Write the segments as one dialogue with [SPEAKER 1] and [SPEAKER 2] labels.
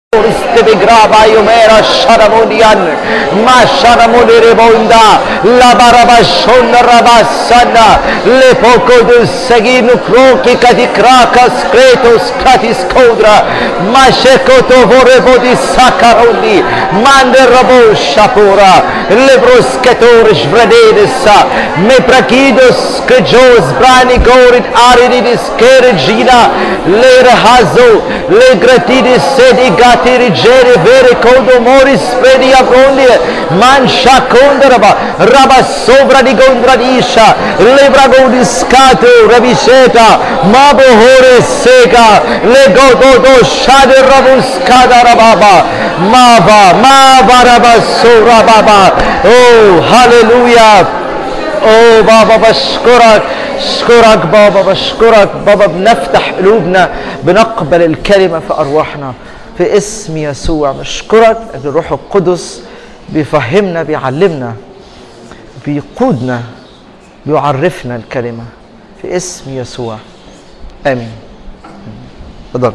[SPEAKER 1] Stebe grava iumera sharamonian, ma sharamoni rebonda, la barabashon rabassana, le poco del seguino crochi cati cracas cretos cati scodra, ma shekoto vorebo di sacaroni, mande rabo shapura, le broschetor svrededessa, me prakidos kejos brani gorit aridis keregina, le rahazo, le gratidis sedi gati rigere vere condomoris spredi agonie, mancia condraba, raba sovra di gondradisha, le bragodis cato, raviseta, mabo hore seca, le gododo shade rabuscada rababa, mava, mava rabasso rababa, oh, hallelujah. اوه بابا بشكرك اشكرك بابا بشكرك بابا بنفتح قلوبنا بنقبل الكلمه في ارواحنا في اسم يسوع بشكرك ان الروح القدس بيفهمنا بيعلمنا بيقودنا بيعرفنا الكلمه في اسم يسوع امين تفضل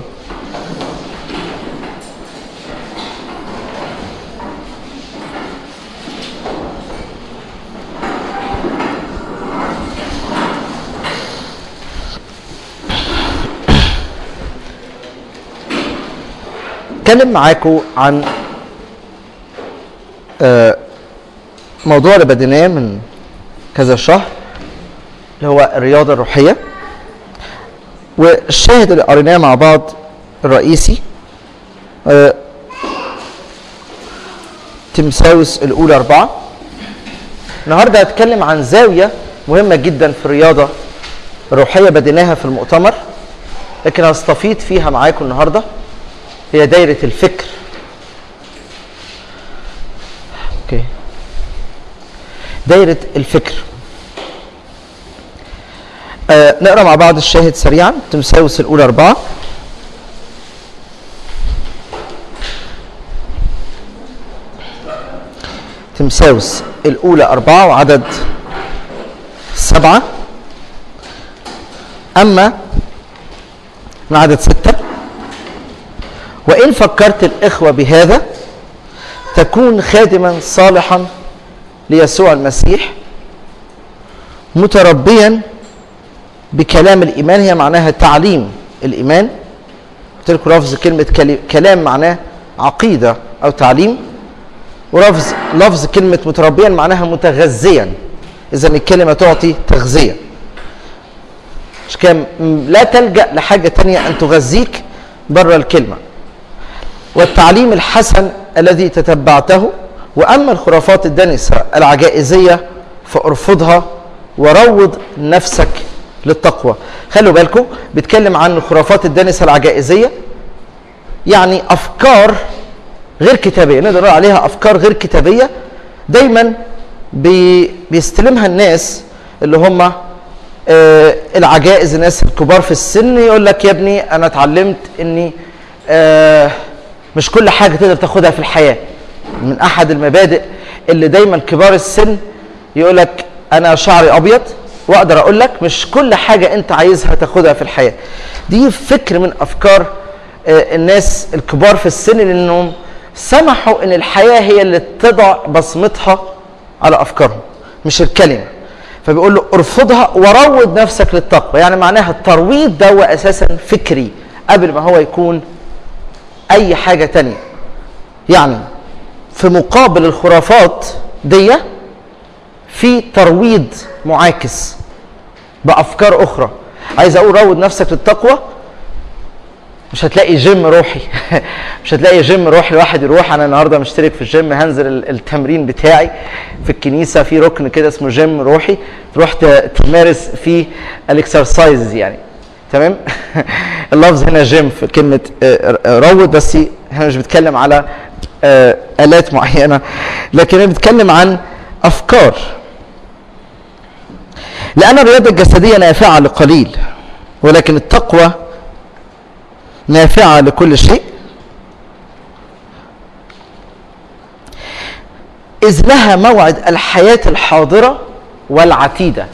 [SPEAKER 1] اتكلم معاكم عن آه، موضوع اللي بديناه من كذا شهر اللي هو الرياضة الروحية والشاهد اللي قريناه مع بعض الرئيسي آه، تمساوس الأولى أربعة النهارده هتكلم عن زاوية مهمة جدا في الرياضة الروحية بديناها في المؤتمر لكن هستفيد فيها معاكم النهارده هي دايرة الفكر اوكي دايرة الفكر آه نقرا مع بعض الشاهد سريعا تمساوس الأولى أربعة تمساوس الأولى أربعة وعدد سبعة أما من عدد ستة وإن فكرت الإخوة بهذا تكون خادما صالحا ليسوع المسيح متربيا بكلام الإيمان هي معناها تعليم الإيمان قلت لكم لفظ كلمة كلي- كلام معناه عقيدة أو تعليم ولفظ لفظ كلمة متربيا معناها متغذيا إذا الكلمة تعطي تغذية مش كده م- لا تلجأ لحاجة تانية أن تغذيك بره الكلمة والتعليم الحسن الذي تتبعته واما الخرافات الدنسه العجائزيه فارفضها وروض نفسك للتقوى خلوا بالكم بيتكلم عن الخرافات الدنسه العجائزيه يعني افكار غير كتابيه نقدر نقول عليها افكار غير كتابيه دايما بي بيستلمها الناس اللي هم آه العجائز الناس الكبار في السن يقول لك يا ابني انا اتعلمت اني آه مش كل حاجه تقدر تاخدها في الحياه من احد المبادئ اللي دايما كبار السن يقول لك انا شعري ابيض واقدر اقول لك مش كل حاجه انت عايزها تاخدها في الحياه دي فكر من افكار آه، الناس الكبار في السن لانهم سمحوا ان الحياه هي اللي تضع بصمتها على افكارهم مش الكلمه فبيقول له ارفضها وروض نفسك للتقوى يعني معناها الترويض ده هو اساسا فكري قبل ما هو يكون اي حاجه تانية يعني في مقابل الخرافات دي في ترويض معاكس بافكار اخرى عايز اقول روض نفسك للتقوى مش هتلاقي جيم روحي مش هتلاقي جيم روحي الواحد يروح انا النهارده مشترك في الجيم هنزل ال- التمرين بتاعي في الكنيسه في ركن كده اسمه جيم روحي تروح ت- تمارس فيه الاكسرسايز يعني تمام اللفظ هنا جيم في كلمه آه، آه، روض بس احنا مش بنتكلم على آه، الات معينه لكن انا بنتكلم عن افكار لان الرياضه الجسديه نافعه لقليل ولكن التقوى نافعه لكل شيء إذ لها موعد الحياة الحاضرة والعتيدة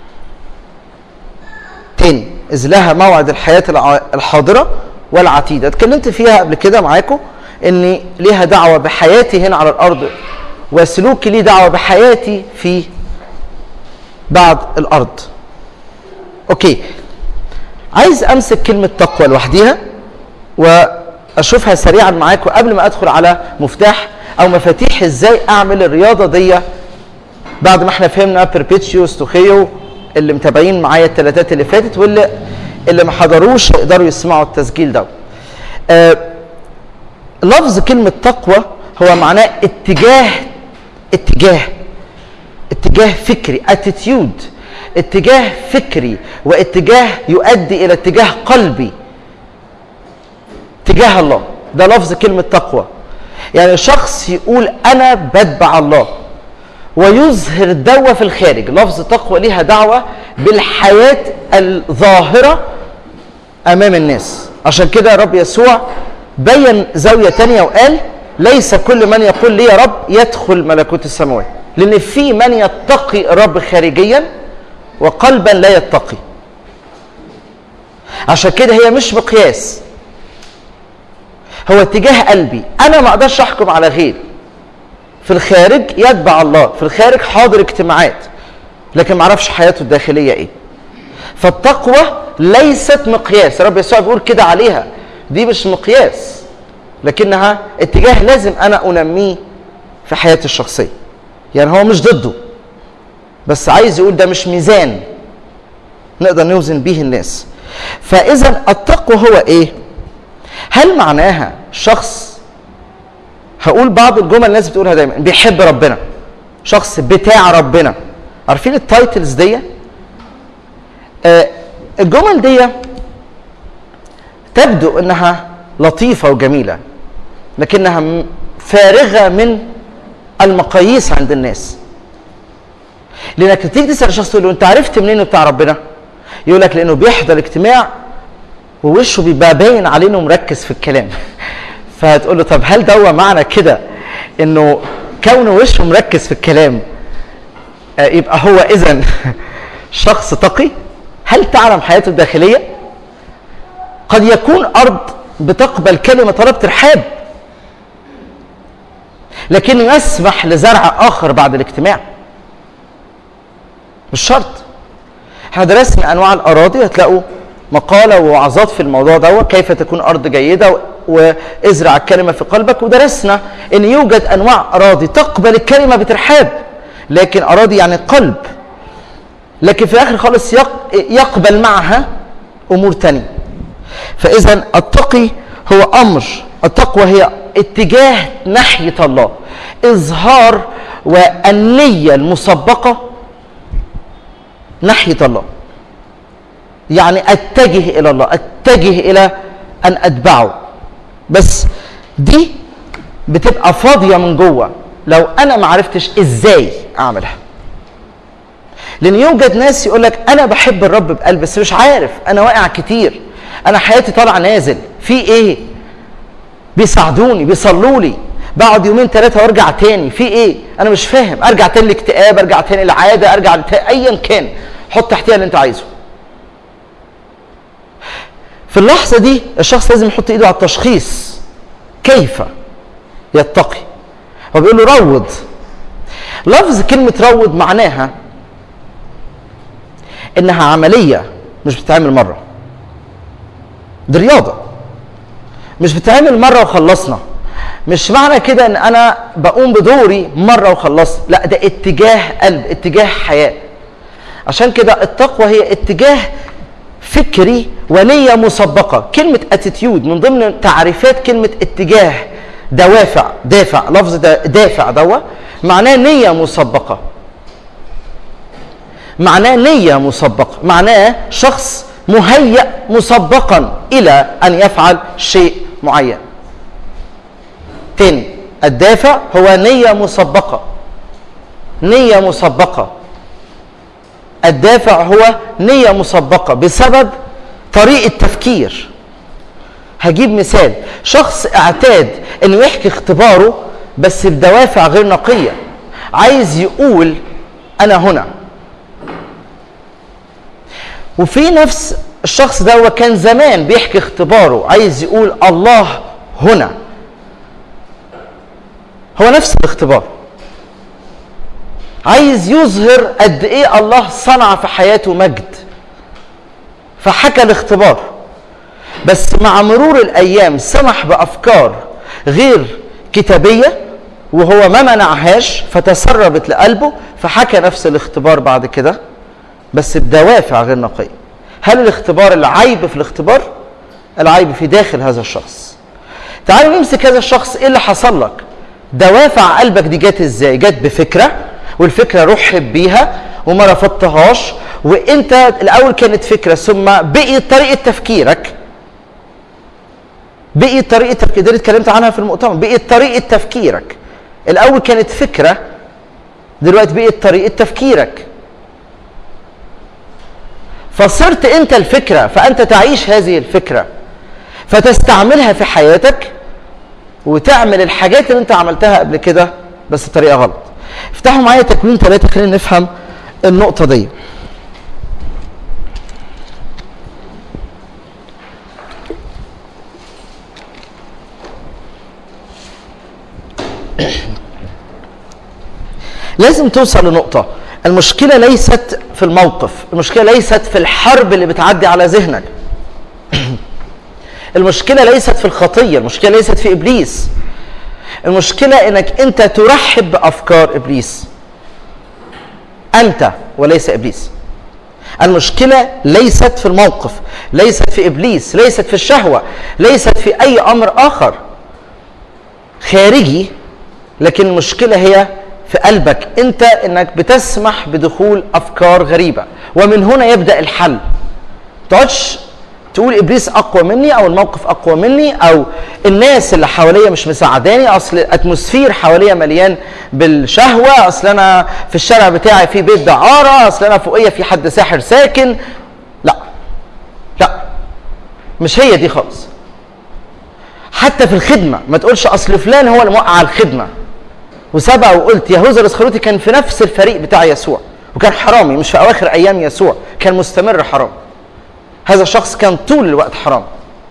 [SPEAKER 1] تاني إذ لها موعد الحياة الع- الحاضرة والعتيدة اتكلمت فيها قبل كده معاكم اني ليها دعوه بحياتي هنا على الارض وسلوكي ليه دعوه بحياتي في بعد الارض اوكي عايز امسك كلمه تقوى لوحديها واشوفها سريعا معاكم قبل ما ادخل على مفتاح او مفاتيح ازاي اعمل الرياضه دي بعد ما احنا فهمنا بيربيتشيو ستوخيو اللي متابعين معايا الثلاثات اللي فاتت واللي اللي ما حضروش يقدروا يسمعوا التسجيل ده آه لفظ كلمه تقوى هو معناه اتجاه اتجاه اتجاه فكري اتيتيود اتجاه فكري واتجاه يؤدي الى اتجاه قلبي تجاه الله ده لفظ كلمه تقوى يعني شخص يقول انا بتبع الله ويظهر دعوة في الخارج لفظ تقوى ليها دعوة بالحياة الظاهرة أمام الناس عشان كده رب يسوع بين زاوية تانية وقال ليس كل من يقول لي يا رب يدخل ملكوت السماوات لأن في من يتقي الرب خارجيا وقلبا لا يتقي عشان كده هي مش مقياس هو اتجاه قلبي انا ما اقدرش احكم على غيري في الخارج يتبع الله في الخارج حاضر اجتماعات لكن ما اعرفش حياته الداخليه ايه فالتقوى ليست مقياس رب يسوع بيقول كده عليها دي مش مقياس لكنها اتجاه لازم انا انميه في حياتي الشخصيه يعني هو مش ضده بس عايز يقول ده مش ميزان نقدر نوزن بيه الناس فاذا التقوى هو ايه هل معناها شخص هقول بعض الجمل الناس بتقولها دايما بيحب ربنا شخص بتاع ربنا عارفين التايتلز دي آه الجمل دي تبدو انها لطيفه وجميله لكنها فارغه من المقاييس عند الناس لانك تيجي تسال شخص تقول له انت عرفت منين بتاع ربنا يقول لك لانه بيحضر اجتماع ووشه بيبقى باين عليه انه مركز في الكلام فهتقول له طب هل ده معنى كده انه كونه وشه مركز في الكلام يبقى هو اذا شخص تقي هل تعلم حياته الداخليه قد يكون ارض بتقبل كلمه رب ترحاب لكن يسمح لزرع اخر بعد الاجتماع مش شرط احنا درسنا انواع الاراضي هتلاقوا مقاله ووعظات في الموضوع ده كيف تكون ارض جيده وازرع الكلمه في قلبك ودرسنا ان يوجد انواع اراضي تقبل الكلمه بترحاب لكن اراضي يعني قلب لكن في الاخر خالص يقبل معها امور تانية فاذا التقي هو امر التقوى هي اتجاه ناحيه الله اظهار والنيه المسبقه ناحيه الله يعني اتجه الى الله اتجه الى ان اتبعه بس دي بتبقى فاضيه من جوه لو انا ما عرفتش ازاي اعملها لان يوجد ناس يقول لك انا بحب الرب بقلب بس مش عارف انا واقع كتير انا حياتي طالعه نازل في ايه بيساعدوني بيصلوا لي بقعد يومين ثلاثه وارجع تاني في ايه انا مش فاهم ارجع تاني لاكتئاب ارجع تاني لعاده ارجع لت... ايا كان حط تحتها اللي انت عايزه في اللحظه دي الشخص لازم يحط ايده على التشخيص كيف يتقي هو بيقول له روض لفظ كلمه روض معناها انها عمليه مش بتتعمل مره دي رياضه مش بتتعمل مره وخلصنا مش معنى كده ان انا بقوم بدوري مره وخلصت لا ده اتجاه قلب اتجاه حياه عشان كده التقوى هي اتجاه فكري ونية مسبقة كلمة اتيتيود من ضمن تعريفات كلمة اتجاه دوافع دافع لفظ دا دافع دوا معناه نية مسبقة معناه نية مسبقة معناه شخص مهيأ مسبقا إلى أن يفعل شيء معين تاني الدافع هو نية مسبقة نية مسبقة الدافع هو نية مسبقة بسبب طريقة تفكير هجيب مثال شخص اعتاد انه يحكي اختباره بس بدوافع غير نقية عايز يقول انا هنا وفي نفس الشخص ده هو كان زمان بيحكي اختباره عايز يقول الله هنا هو نفس الاختبار عايز يظهر قد ايه الله صنع في حياته مجد فحكى الاختبار بس مع مرور الايام سمح بافكار غير كتابيه وهو ما منعهاش فتسربت لقلبه فحكى نفس الاختبار بعد كده بس بدوافع غير نقيه هل الاختبار العيب في الاختبار العيب في داخل هذا الشخص تعالوا نمسك هذا الشخص ايه اللي حصل لك دوافع قلبك دي جت ازاي جت بفكره والفكره رحب بيها وما رفضتهاش وانت الاول كانت فكره ثم بقيت طريقه تفكيرك بقيت طريقه تفكير دي اللي اتكلمت عنها في المؤتمر بقيت طريقه تفكيرك الاول كانت فكره دلوقتي بقيت طريقه تفكيرك فصرت انت الفكره فانت تعيش هذه الفكره فتستعملها في حياتك وتعمل الحاجات اللي انت عملتها قبل كده بس بطريقه غلط افتحوا معايا تكوين ثلاثة خلينا نفهم النقطة دي لازم توصل لنقطة المشكلة ليست في الموقف المشكلة ليست في الحرب اللي بتعدي على ذهنك المشكلة ليست في الخطية المشكلة ليست في إبليس المشكلة انك انت ترحب بافكار ابليس انت وليس ابليس المشكلة ليست في الموقف ليست في ابليس ليست في الشهوة ليست في اي امر اخر خارجي لكن المشكلة هي في قلبك انت انك بتسمح بدخول افكار غريبة ومن هنا يبدأ الحل تقعدش تقول ابليس اقوى مني او الموقف اقوى مني او الناس اللي حواليا مش مساعداني اصل الاتموسفير حواليا مليان بالشهوه اصل انا في الشارع بتاعي في بيت دعاره اصل انا فوقيا في حد ساحر ساكن لا لا مش هي دي خالص حتى في الخدمه ما تقولش اصل فلان هو اللي موقع الخدمه وسبق وقلت يهوذا الاسخروتي كان في نفس الفريق بتاع يسوع وكان حرامي مش في اواخر ايام يسوع كان مستمر حرام هذا الشخص كان طول الوقت حرام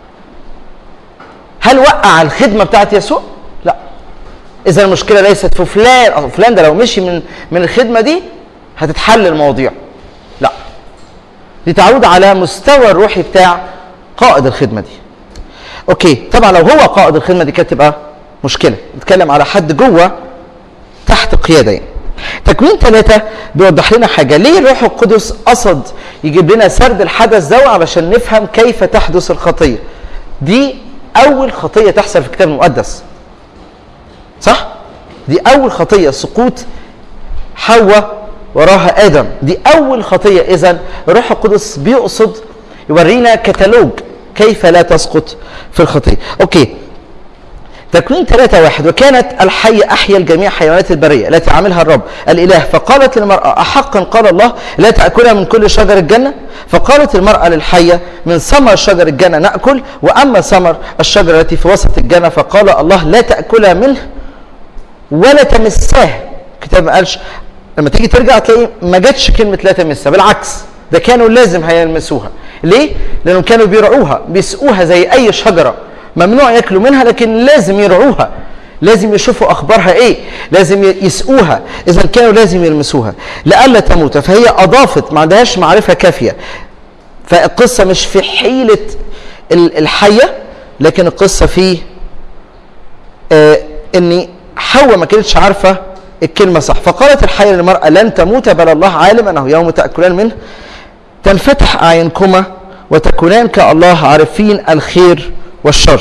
[SPEAKER 1] هل وقع الخدمه بتاعت يسوع لا اذا المشكله ليست في فلان أو فلان ده لو مشي من من الخدمه دي هتتحل المواضيع لا دي تعود على مستوى الروحي بتاع قائد الخدمه دي اوكي طبعا لو هو قائد الخدمه دي كانت تبقى مشكله نتكلم على حد جوه تحت قياده يعني تكوين ثلاثة بيوضح لنا حاجة ليه الروح القدس قصد يجيب لنا سرد الحدث ده علشان نفهم كيف تحدث الخطية دي أول خطية تحصل في الكتاب المقدس صح؟ دي أول خطية سقوط حواء وراها آدم دي أول خطية إذا الروح القدس بيقصد يورينا كتالوج كيف لا تسقط في الخطية أوكي تكوين ثلاثة واحد وكانت الحية أحيا الجميع حيوانات البرية التي عملها الرب الإله فقالت للمرأة أحقا قال الله لا تأكلها من كل شجر الجنة فقالت المرأة للحية من ثمر شجر الجنة نأكل وأما ثمر الشجرة التي في وسط الجنة فقال الله لا تأكلها منه ولا تمساه الكتاب ما قالش لما تيجي ترجع تلاقي ما جاتش كلمة لا تمسها بالعكس ده كانوا لازم هيلمسوها ليه؟ لأنهم كانوا بيرعوها بيسقوها زي أي شجرة ممنوع ياكلوا منها لكن لازم يرعوها لازم يشوفوا اخبارها ايه لازم يسقوها اذا كانوا لازم يلمسوها لئلا تموت فهي اضافت ما عندهاش معرفه كافيه فالقصه مش في حيله الحيه لكن القصه في آه ان حواء ما كانتش عارفه الكلمه صح فقالت الحيه للمراه لن تموت بل الله عالم انه يوم تاكلان منه تنفتح اعينكما وتكونان كالله عارفين الخير والشر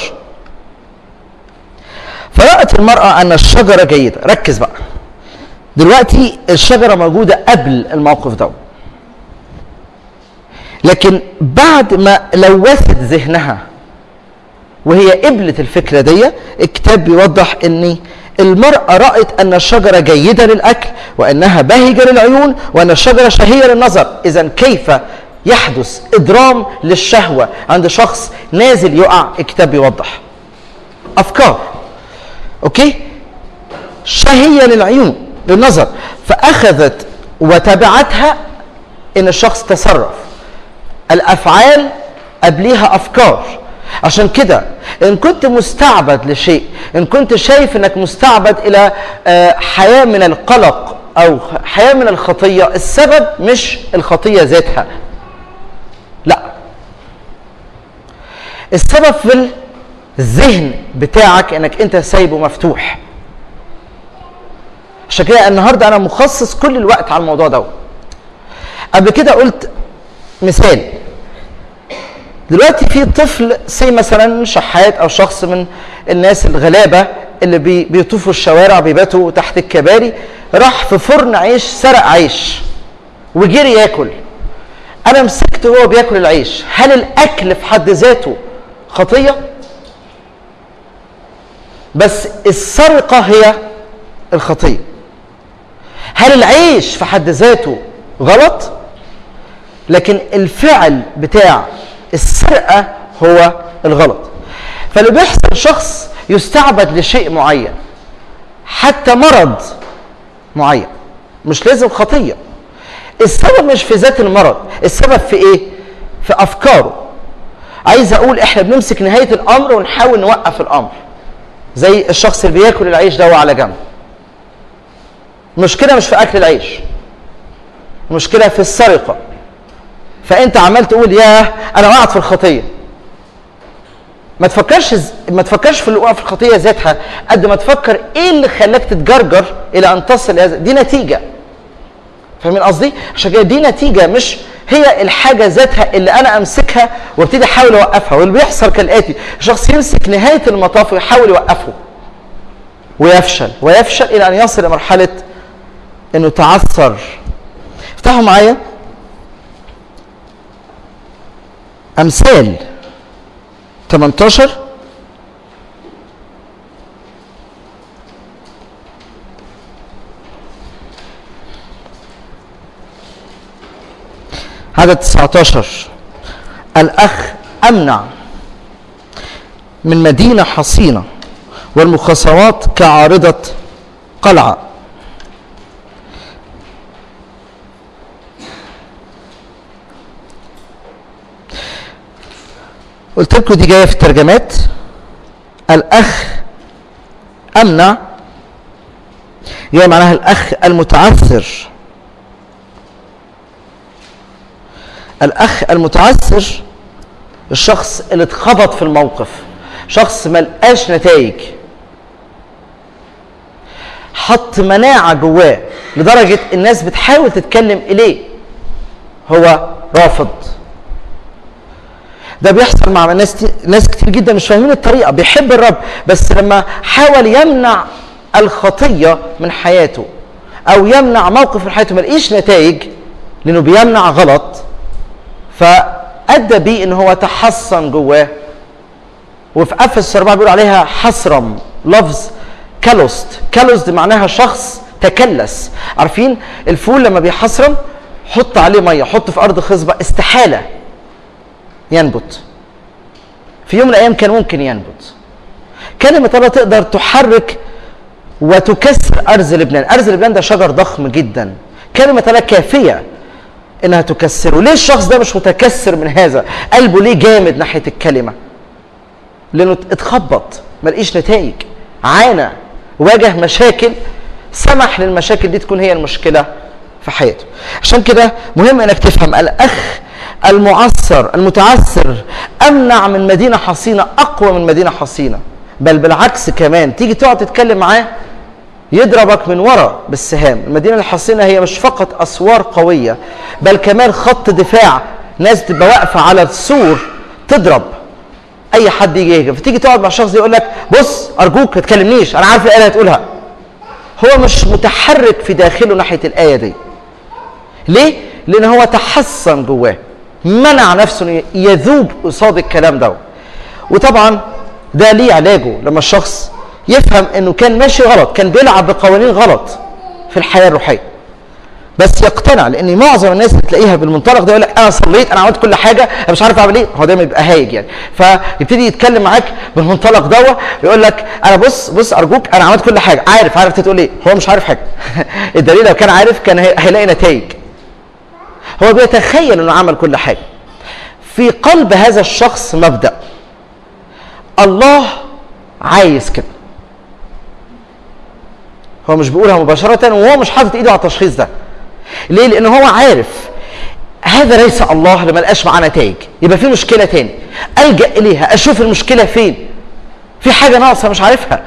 [SPEAKER 1] فرأت المرأة أن الشجرة جيدة ركز بقى دلوقتي الشجرة موجودة قبل الموقف ده لكن بعد ما لوثت ذهنها وهي قبلت الفكرة دي الكتاب بيوضح ان المرأة رأت أن الشجرة جيدة للأكل وأنها باهجة للعيون وأن الشجرة شهية للنظر إذا كيف يحدث إضرام للشهوة عند شخص نازل يقع الكتاب بيوضح أفكار أوكي شهية للعيون للنظر فأخذت وتبعتها إن الشخص تصرف الأفعال قبليها أفكار عشان كده ان كنت مستعبد لشيء ان كنت شايف انك مستعبد الى آه، حياه من القلق او حياه من الخطيه السبب مش الخطيه ذاتها لا السبب في الذهن بتاعك انك انت سايبه مفتوح عشان كده النهارده انا مخصص كل الوقت على الموضوع ده قبل كده قلت مثال دلوقتي في طفل زي مثلا شحات او شخص من الناس الغلابه اللي بي بيطوفوا الشوارع بيباتوا تحت الكباري راح في فرن عيش سرق عيش وجري ياكل انا مسكته وهو بياكل العيش هل الاكل في حد ذاته خطيه بس السرقه هي الخطيه هل العيش في حد ذاته غلط لكن الفعل بتاع السرقه هو الغلط فاللي بيحصل شخص يستعبد لشيء معين حتى مرض معين مش لازم خطيه السبب مش في ذات المرض السبب في ايه في افكاره عايز اقول احنا بنمسك نهايه الامر ونحاول نوقف الامر زي الشخص اللي بياكل العيش ده على جنب المشكله مش في اكل العيش المشكله في السرقه فانت عمال تقول ياه انا وقعت في الخطيه ما تفكرش ما تفكرش في الوقوع في الخطيه ذاتها قد ما تفكر ايه اللي خلاك تتجرجر الى ان تصل الى دي نتيجه فاهمين قصدي؟ عشان كده دي نتيجه مش هي الحاجه ذاتها اللي انا امسكها وابتدي احاول اوقفها واللي بيحصل كالاتي شخص يمسك نهايه المطاف ويحاول يوقفه ويفشل ويفشل الى ان يصل الى مرحله انه تعثر افتحوا معايا امثال 18 عدد 19 الأخ أمنع من مدينة حصينة والمخاصمات كعارضة قلعة قلت لكم دي جايه في الترجمات الاخ امنع جاي معناها الاخ المتعثر الاخ المتعثر الشخص اللي اتخبط في الموقف شخص ما لقاش نتائج حط مناعه جواه لدرجه الناس بتحاول تتكلم اليه هو رافض ده بيحصل مع ناس ناس كتير جدا مش فاهمين الطريقه بيحب الرب بس لما حاول يمنع الخطيه من حياته او يمنع موقف من حياته ما لقيش نتائج لانه بيمنع غلط فادى بيه ان هو تحصن جواه وفي افسس 4 بيقول عليها حصرم لفظ كالوست كالوست معناها شخص تكلس عارفين الفول لما بيحصرم حط عليه ميه حطه في ارض خصبه استحاله ينبت في يوم من الايام كان ممكن ينبت كلمة الله تقدر تحرك وتكسر أرز لبنان أرز لبنان ده شجر ضخم جدا كلمة الله كافية إنها تكسره ليه الشخص ده مش متكسر من هذا قلبه ليه جامد ناحية الكلمة لأنه اتخبط ما لقيش نتائج عانى واجه مشاكل سمح للمشاكل دي تكون هي المشكلة في حياته عشان كده مهم انك تفهم الاخ المعسر المتعسر امنع من مدينه حصينه اقوى من مدينه حصينه بل بالعكس كمان تيجي تقعد تتكلم معاه يضربك من ورا بالسهام المدينه الحصينه هي مش فقط اسوار قويه بل كمان خط دفاع ناس تبقى واقفه على السور تضرب اي حد يجي يهجم فتيجي تقعد مع شخص يقول لك بص ارجوك ما تكلمنيش انا عارف الايه اللي هتقولها هو مش متحرك في داخله ناحيه الايه دي ليه لان هو تحصن جواه منع نفسه انه يذوب قصاد الكلام ده وطبعا ده ليه علاجه لما الشخص يفهم انه كان ماشي غلط كان بيلعب بقوانين غلط في الحياه الروحيه بس يقتنع لان معظم الناس بتلاقيها بالمنطلق ده يقول لك انا صليت انا عملت كل حاجه انا مش عارف اعمل ايه هو دايما بيبقى هايج يعني فيبتدي يتكلم معاك بالمنطلق ده يقول لك انا بص بص ارجوك انا عملت كل حاجه عارف عارف تقول ايه هو مش عارف حاجه الدليل لو كان عارف كان هيلاقي نتائج هو بيتخيل انه عمل كل حاجه في قلب هذا الشخص مبدا الله عايز كده هو مش بيقولها مباشرة وهو مش حاطط ايده على التشخيص ده ليه؟ لأن هو عارف هذا ليس الله لما لقاش معاه نتائج يبقى في مشكلة تاني ألجأ إليها أشوف المشكلة فين في حاجة ناقصة مش عارفها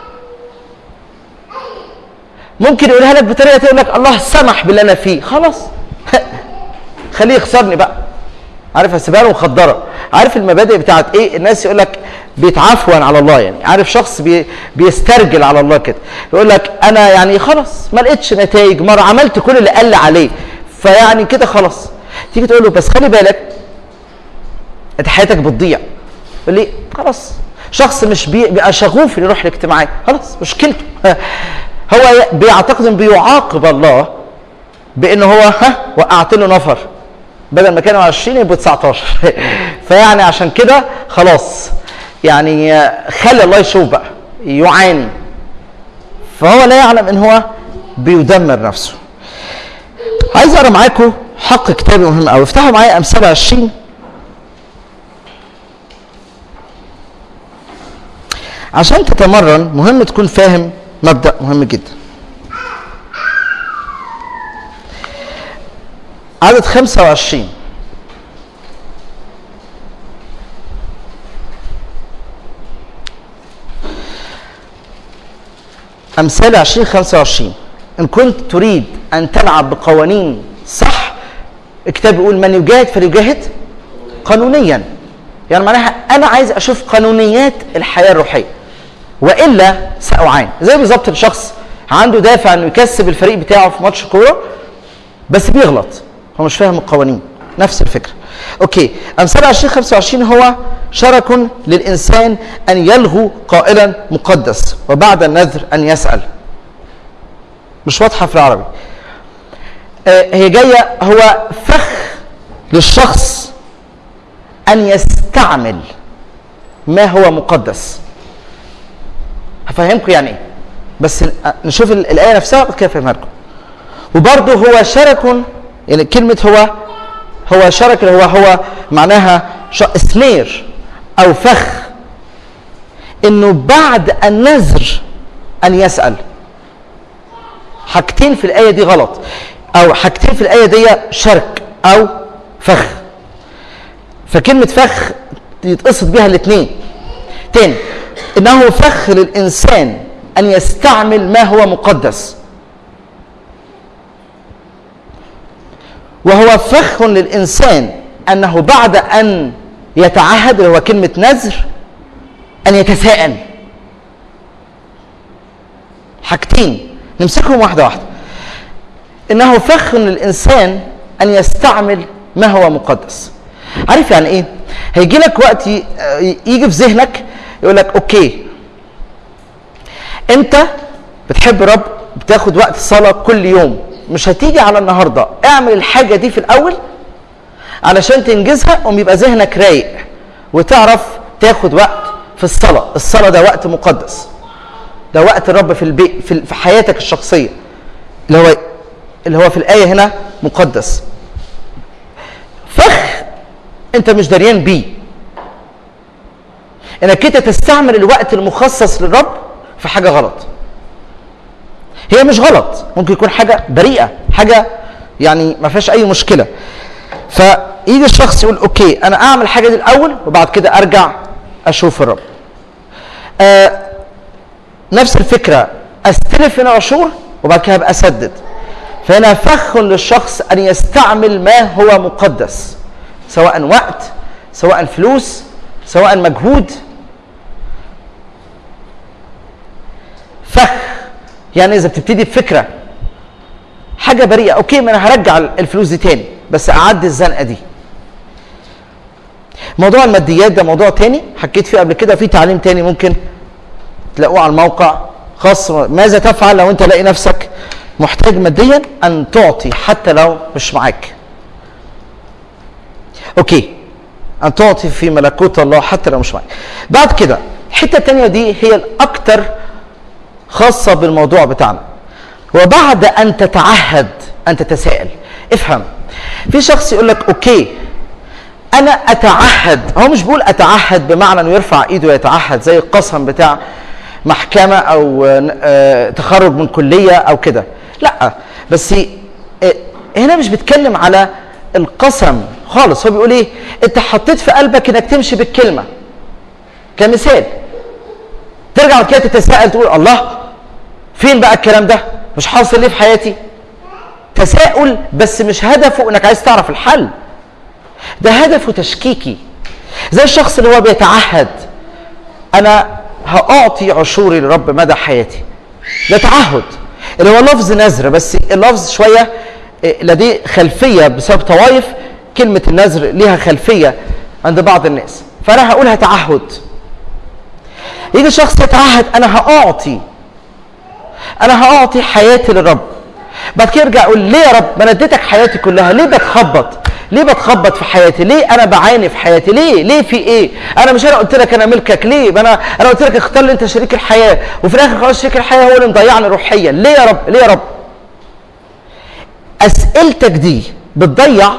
[SPEAKER 1] ممكن يقولها لك بطريقة تقول لك الله سمح باللي أنا فيه خلاص خليه يخسرني بقى عارف هسيبها له مخدره عارف المبادئ بتاعت ايه الناس يقول لك بيتعفوا على الله يعني عارف شخص بي بيسترجل على الله كده يقول لك انا يعني خلاص ما لقيتش نتائج مره عملت كل اللي قال لي عليه فيعني كده خلاص تيجي تقول له بس خلي بالك انت حياتك بتضيع يقول لي خلاص شخص مش بي- بيبقى شغوف انه يروح الاجتماعات خلاص مشكلته هو بيعتقد انه بيعاقب الله بانه هو ها وقعت له نفر بدل ما كانوا 20 يبقوا 19 فيعني عشان كده خلاص يعني خلي الله يشوف بقى يعاني فهو لا يعلم ان هو بيدمر نفسه عايز اقرا معاكم حق كتابي مهم قوي افتحوا معايا امثال 20 عشان تتمرن مهم تكون فاهم مبدا مهم جدا عدد 25 أمثال 20 25 إن كنت تريد أن تلعب بقوانين صح الكتاب بيقول من يجاهد فليجاهد قانونيا يعني معناها أنا عايز أشوف قانونيات الحياة الروحية وإلا سأعاني زي بالظبط الشخص عنده دافع إنه يكسب الفريق بتاعه في ماتش كورة بس بيغلط هو مش فاهم القوانين نفس الفكره اوكي امثال 20 25 هو شرك للانسان ان يلغو قائلا مقدس وبعد النذر ان يسال مش واضحه في العربي آه هي جايه هو فخ للشخص ان يستعمل ما هو مقدس هفهمكم يعني ايه بس نشوف الايه نفسها بعد كده افهمها لكم وبرضه هو شرك يعني كلمة هو هو شرك هو هو معناها سنير أو فخ إنه بعد النذر أن يسأل حاجتين في الآية دي غلط أو حاجتين في الآية دي شرك أو فخ فكلمة فخ يتقصد بها الاثنين تاني إنه فخ للإنسان أن يستعمل ما هو مقدس وهو فخ للإنسان أنه بعد أن يتعهد اللي هو كلمة نذر أن يتساءل حاجتين نمسكهم واحدة واحدة إنه فخ للإنسان أن يستعمل ما هو مقدس عارف يعني إيه؟ هيجي لك وقت يجي في ذهنك يقول لك أوكي أنت بتحب رب بتاخد وقت صلاة كل يوم مش هتيجي على النهارده اعمل الحاجه دي في الاول علشان تنجزها قوم يبقى ذهنك رايق وتعرف تاخد وقت في الصلاه الصلاه ده وقت مقدس ده وقت الرب في البيت في, في حياتك الشخصيه اللي هو اللي هو في الايه هنا مقدس فخ انت مش دريان بيه انك انت تستعمل الوقت المخصص للرب في حاجه غلط هي مش غلط ممكن يكون حاجه بريئه حاجه يعني ما فيهاش اي مشكله فيجي الشخص يقول اوكي انا اعمل الحاجه دي الاول وبعد كده ارجع اشوف الرب آه نفس الفكره استلف من عشور وبعد كده ابقى اسدد فهنا فخ للشخص ان يستعمل ما هو مقدس سواء وقت سواء فلوس سواء مجهود فخ يعني اذا بتبتدي بفكره حاجه بريئه اوكي ما انا هرجع الفلوس دي تاني بس اعدي الزنقه دي موضوع الماديات ده موضوع تاني حكيت فيه قبل كده في تعليم تاني ممكن تلاقوه على الموقع خاص ماذا تفعل لو انت لاقي نفسك محتاج ماديا ان تعطي حتى لو مش معاك اوكي ان تعطي في ملكوت الله حتى لو مش معاك بعد كده الحته التانيه دي هي الاكثر خاصة بالموضوع بتاعنا وبعد أن تتعهد أن تتساءل افهم في شخص يقول لك أوكي انا اتعهد هو مش بيقول اتعهد بمعنى انه يرفع ايده ويتعهد زي القسم بتاع محكمه او آه، تخرج من كليه او كده لا بس آه، هنا مش بيتكلم على القسم خالص هو بيقول ايه انت حطيت في قلبك انك تمشي بالكلمه كمثال ترجع كده تتساءل تقول الله فين بقى الكلام ده مش حاصل ليه في حياتي تساؤل بس مش هدفه انك عايز تعرف الحل ده هدفه تشكيكي زي الشخص اللي هو بيتعهد انا هاعطي عشوري لرب مدى حياتي ده تعهد اللي هو لفظ نذر بس اللفظ شويه لديه خلفيه بسبب طوائف كلمه النذر ليها خلفيه عند بعض الناس فانا هقولها تعهد يجي شخص يتعهد انا هاعطي انا هاعطي حياتي للرب بعد كده يرجع يقول ليه يا رب ما انا اديتك حياتي كلها ليه بتخبط ليه بتخبط في حياتي ليه انا بعاني في حياتي ليه ليه في ايه انا مش انا قلت لك انا ملكك ليه ما انا انا قلت لك اختار لي انت شريك الحياه وفي الاخر خلاص شريك الحياه هو اللي مضيعني روحيا ليه يا رب ليه يا رب اسئلتك دي بتضيع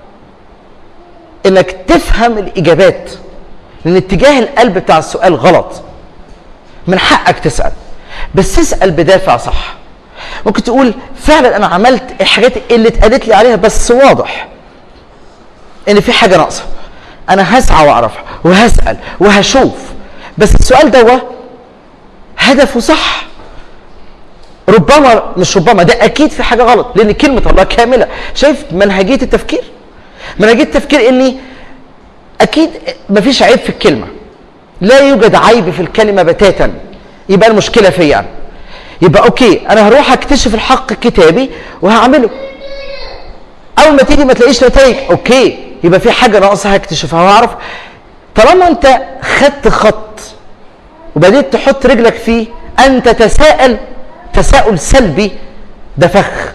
[SPEAKER 1] انك تفهم الاجابات لان اتجاه القلب بتاع السؤال غلط من حقك تسال بس اسال بدافع صح ممكن تقول فعلا انا عملت الحاجات اللي اتقالت لي عليها بس واضح ان في حاجه ناقصه انا هسعى واعرفها وهسال وهشوف بس السؤال ده هدفه صح ربما مش ربما ده اكيد في حاجه غلط لان كلمه الله كامله شايف منهجيه التفكير منهجيه التفكير اني اكيد مفيش عيب في الكلمه لا يوجد عيب في الكلمه بتاتا يبقى المشكله فيا انا يبقى اوكي انا هروح اكتشف الحق الكتابي وهعمله اول ما تيجي ما تلاقيش نتائج اوكي يبقى في حاجه ناقصه هكتشفها وهعرف طالما انت خدت خط وبديت تحط رجلك فيه ان تتساءل تساؤل سلبي ده فخ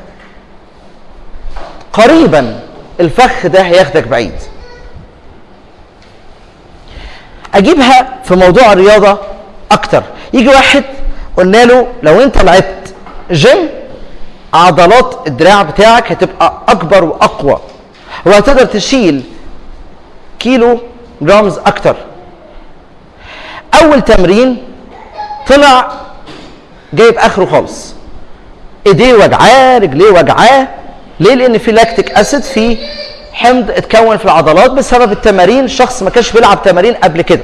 [SPEAKER 1] قريبا الفخ ده هياخدك بعيد اجيبها في موضوع الرياضه اكتر يجي واحد قلنا له لو انت لعبت جيم عضلات الدراع بتاعك هتبقى اكبر واقوى وهتقدر تشيل كيلو جرامز اكتر اول تمرين طلع جايب اخره خالص ايديه وجعاه رجليه وجعاه ليه لان في لاكتيك اسيد في حمض اتكون في العضلات بسبب التمارين الشخص ما كانش بيلعب تمارين قبل كده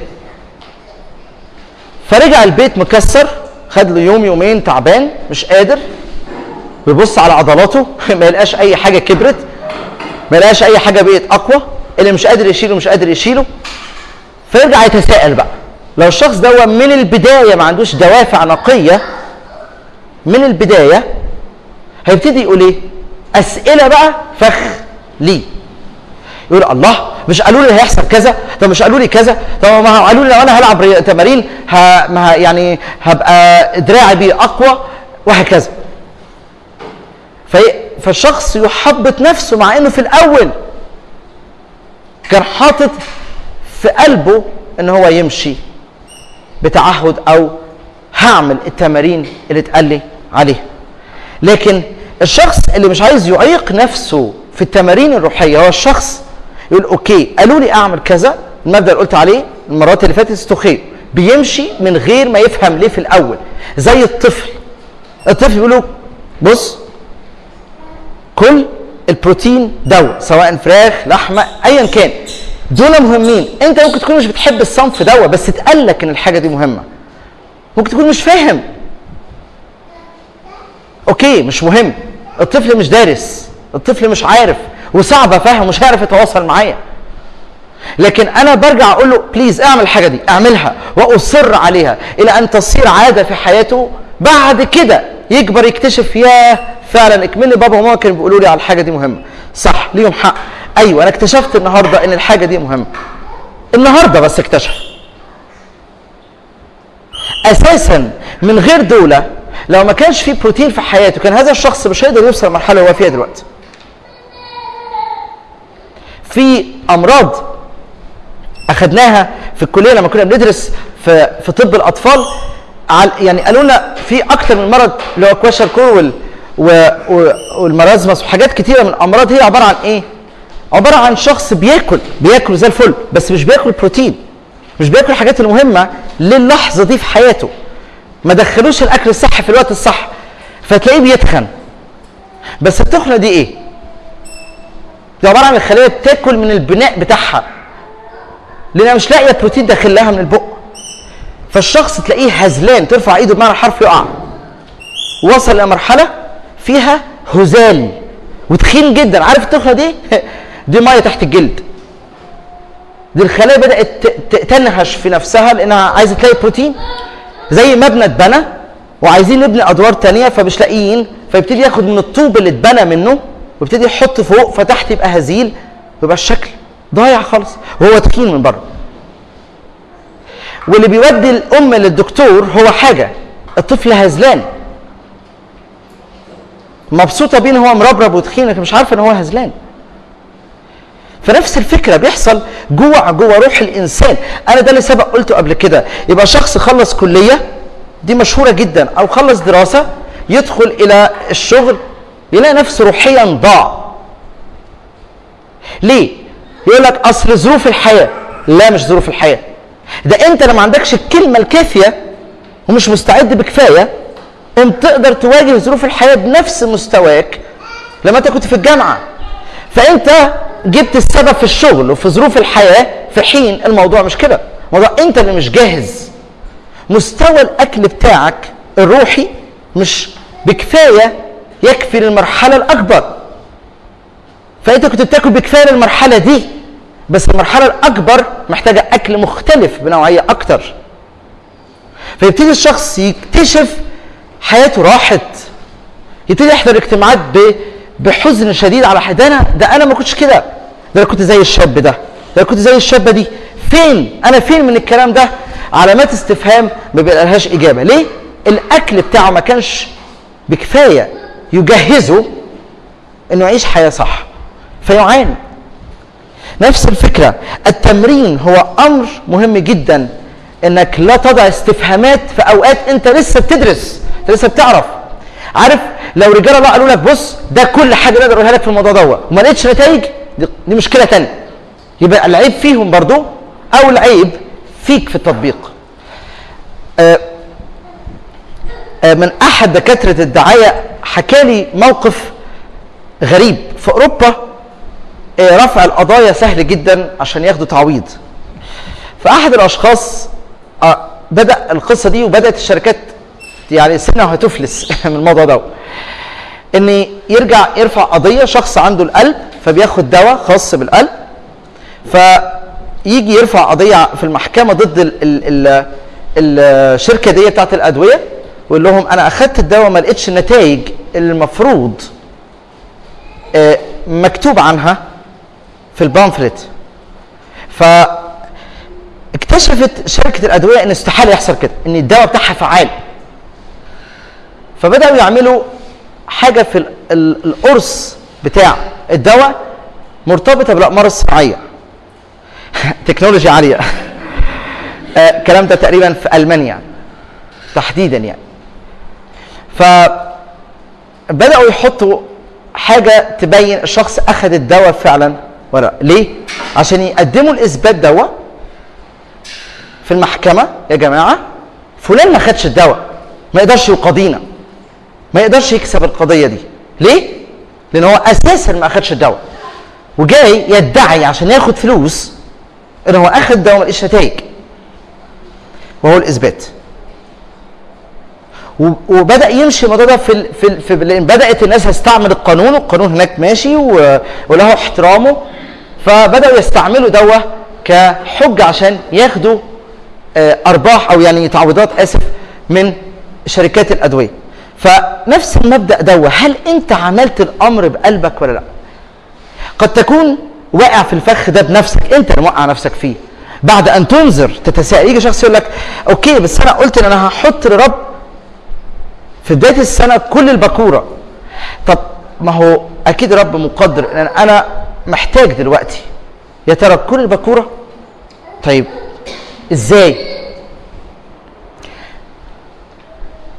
[SPEAKER 1] فرجع البيت مكسر خد له يوم يومين تعبان مش قادر بيبص على عضلاته ما يلقاش اي حاجه كبرت ما يلقاش اي حاجه بقت اقوى اللي مش قادر يشيله مش قادر يشيله فيرجع يتساءل بقى لو الشخص ده من البدايه ما عندوش دوافع نقيه من البدايه هيبتدي يقول ايه اسئله بقى فخ ليه يقول الله مش قالوا لي هيحصل كذا طب مش قالوا لي كذا طب ما قالوا لي لو انا هلعب تمارين ه... ما يعني هبقى دراعي بيه اقوى وهكذا في... فالشخص يحبط نفسه مع انه في الاول كان حاطط في قلبه ان هو يمشي بتعهد او هعمل التمارين اللي اتقال لي عليها لكن الشخص اللي مش عايز يعيق نفسه في التمارين الروحيه هو الشخص يقول اوكي قالوا لي اعمل كذا المبدا اللي قلت عليه المرات اللي فاتت استخير بيمشي من غير ما يفهم ليه في الاول زي الطفل الطفل بيقول له بص كل البروتين دواء سواء فراخ لحمه ايا كان دول مهمين انت ممكن تكون مش بتحب الصنف دواء بس اتقال لك ان الحاجه دي مهمه ممكن تكون مش فاهم اوكي مش مهم الطفل مش دارس الطفل مش عارف وصعب افهم مش هيعرف يتواصل معايا لكن انا برجع اقول له بليز اعمل الحاجه دي اعملها واصر عليها الى ان تصير عاده في حياته بعد كده يكبر يكتشف ياه فعلا اكملي بابا وماما كانوا بيقولوا لي على الحاجه دي مهمه صح ليهم حق ايوه انا اكتشفت النهارده ان الحاجه دي مهمه النهارده بس اكتشف اساسا من غير دولة لو ما كانش في بروتين في حياته كان هذا الشخص مش هيقدر يوصل للمرحله اللي هو فيها دلوقتي في امراض اخذناها في الكليه لما كنا بندرس في في طب الاطفال يعني قالوا لنا في اكثر من مرض اللي هو كواشر كور والمرازمس وحاجات كتيره من الامراض هي عباره عن ايه؟ عباره عن شخص بياكل بياكل زي الفل بس مش بياكل بروتين مش بياكل الحاجات المهمه للحظه دي في حياته ما دخلوش الاكل الصح في الوقت الصح فتلاقيه بيتخن بس التخنه دي ايه؟ دي عباره عن الخليه بتاكل من البناء بتاعها لانها مش لاقيه بروتين داخل لها من البق فالشخص تلاقيه هزلان ترفع ايده بمعنى الحرف يقع وصل الى مرحله فيها هزال وتخين جدا عارف التخنه دي دي ميه تحت الجلد دي الخلايا بدات تنهش في نفسها لانها عايزه تلاقي بروتين زي مبنى اتبنى وعايزين نبني ادوار تانية فمش لاقيين فيبتدي ياخد من الطوب اللي اتبنى منه ويبتدي يحط فوق فتحت يبقى هزيل ويبقى الشكل ضايع خالص وهو تخين من بره واللي بيودي الام للدكتور هو حاجه الطفل هزلان مبسوطه بيه ان هو مربرب وتخين لكن مش عارفه ان هو هزلان فنفس الفكره بيحصل جوع جوه روح الانسان انا ده اللي سبق قلته قبل كده يبقى شخص خلص كليه دي مشهوره جدا او خلص دراسه يدخل الى الشغل يلاقي نفسه روحيا ضاع ليه يقول لك اصل ظروف الحياه لا مش ظروف الحياه ده انت لما عندكش الكلمه الكافيه ومش مستعد بكفايه قم تقدر تواجه ظروف الحياه بنفس مستواك لما انت كنت في الجامعه فانت جبت السبب في الشغل وفي ظروف الحياه في حين الموضوع مش كده الموضوع انت اللي مش جاهز مستوى الاكل بتاعك الروحي مش بكفايه يكفي للمرحله الاكبر فانت كنت بتاكل بكفايه للمرحله دي بس المرحله الاكبر محتاجه اكل مختلف بنوعيه اكتر فيبتدي الشخص يكتشف حياته راحت يبتدي يحضر اجتماعات بحزن شديد على حد انا ده انا ما كنتش كده ده انا كنت زي الشاب ده ده انا كنت زي الشابه دي فين انا فين من الكلام ده علامات استفهام ما بيلاقيلهاش اجابه ليه الاكل بتاعه ما كانش بكفايه يجهزه انه يعيش حياه صح فيعاني نفس الفكره التمرين هو امر مهم جدا انك لا تضع استفهامات في اوقات انت لسه بتدرس انت لسه بتعرف عارف لو رجاله الله قالوا لك بص ده كل حاجه نقدر نقولها لك في الموضوع دوت وما لقيتش نتائج دي, دي مشكله ثانيه يبقى العيب فيهم برضو او العيب فيك في التطبيق آه آه من احد دكاتره الدعايه حكى لي موقف غريب في اوروبا آه رفع القضايا سهل جدا عشان ياخدوا تعويض فاحد الاشخاص بدا القصه دي وبدات الشركات يعني سنه وهتفلس من الموضوع ده ان يرجع يرفع قضيه شخص عنده القلب فبياخد دواء خاص بالقلب فيجي يرفع قضيه في المحكمه ضد ال ال ال الشركه دي بتاعت الادويه ويقول لهم انا اخدت الدواء ما لقيتش النتائج اللي المفروض مكتوب عنها في البامفلت ف اكتشفت شركه الادويه ان استحاله يحصل كده ان الدواء بتاعها فعال فبداوا يعملوا حاجه في القرص بتاع الدواء مرتبطه بالاقمار الصناعيه تكنولوجيا عاليه الكلام ده تقريبا في المانيا تحديدا يعني فبداوا يحطوا حاجه تبين الشخص اخذ الدواء فعلا ولا ليه عشان يقدموا الاثبات دواء في المحكمه يا جماعه فلان ما خدش الدواء ما يقدرش يقاضينا ما يقدرش يكسب القضيه دي ليه لان هو اساسا ما اخدش الدواء وجاي يدعي عشان ياخد فلوس ان هو اخد الدواء ما لقيش نتائج وهو الاثبات وبدا يمشي الموضوع ده في ال في, ال في لان بدات الناس تستعمل القانون والقانون هناك ماشي وله احترامه فبداوا يستعملوا دواء كحجه عشان ياخدوا ارباح او يعني تعويضات اسف من شركات الادويه فنفس المبدا ده هل انت عملت الامر بقلبك ولا لا قد تكون واقع في الفخ ده بنفسك انت اللي موقع نفسك فيه بعد ان تنظر تتساءل يجي شخص يقول لك اوكي بس انا قلت ان انا هحط لرب في بدايه السنه كل البكوره طب ما هو اكيد رب مقدر ان انا محتاج دلوقتي يا ترى كل البكوره طيب ازاي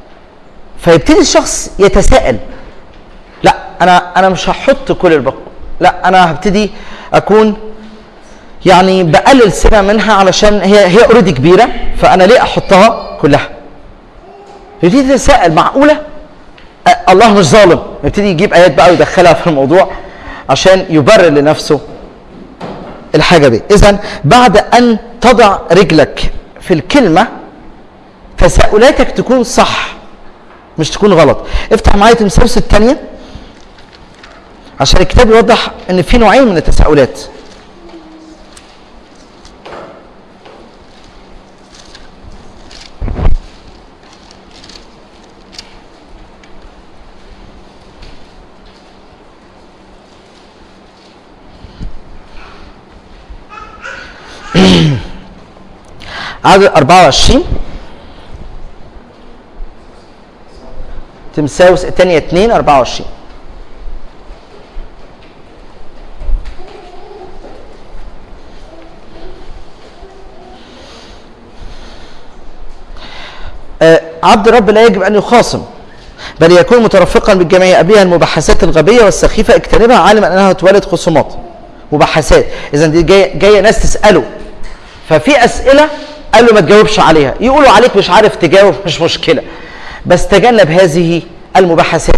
[SPEAKER 1] فيبتدي الشخص يتساءل لا انا انا مش هحط كل البكوره لا انا هبتدي اكون يعني بقلل سنه منها علشان هي هي اوريدي كبيره فانا ليه احطها كلها يبتدي يتساءل معقوله أه الله مش ظالم يبتدي يجيب ايات بقى ويدخلها في الموضوع عشان يبرر لنفسه الحاجه دي اذا بعد ان تضع رجلك في الكلمه تساؤلاتك تكون صح مش تكون غلط افتح معايا تمثال الثانيه عشان الكتاب يوضح ان في نوعين من التساؤلات عدد 24 تمساوس الثانية 2 24 آه، عبد الرب لا يجب ان يخاصم بل يكون مترفقا بالجميع ابيها المباحثات الغبيه والسخيفه اجتنبها عالما انها تولد خصومات مباحثات اذا دي جايه جايه ناس تساله ففي اسئله قال له ما تجاوبش عليها يقولوا عليك مش عارف تجاوب مش مشكله بس تجنب هذه المباحثات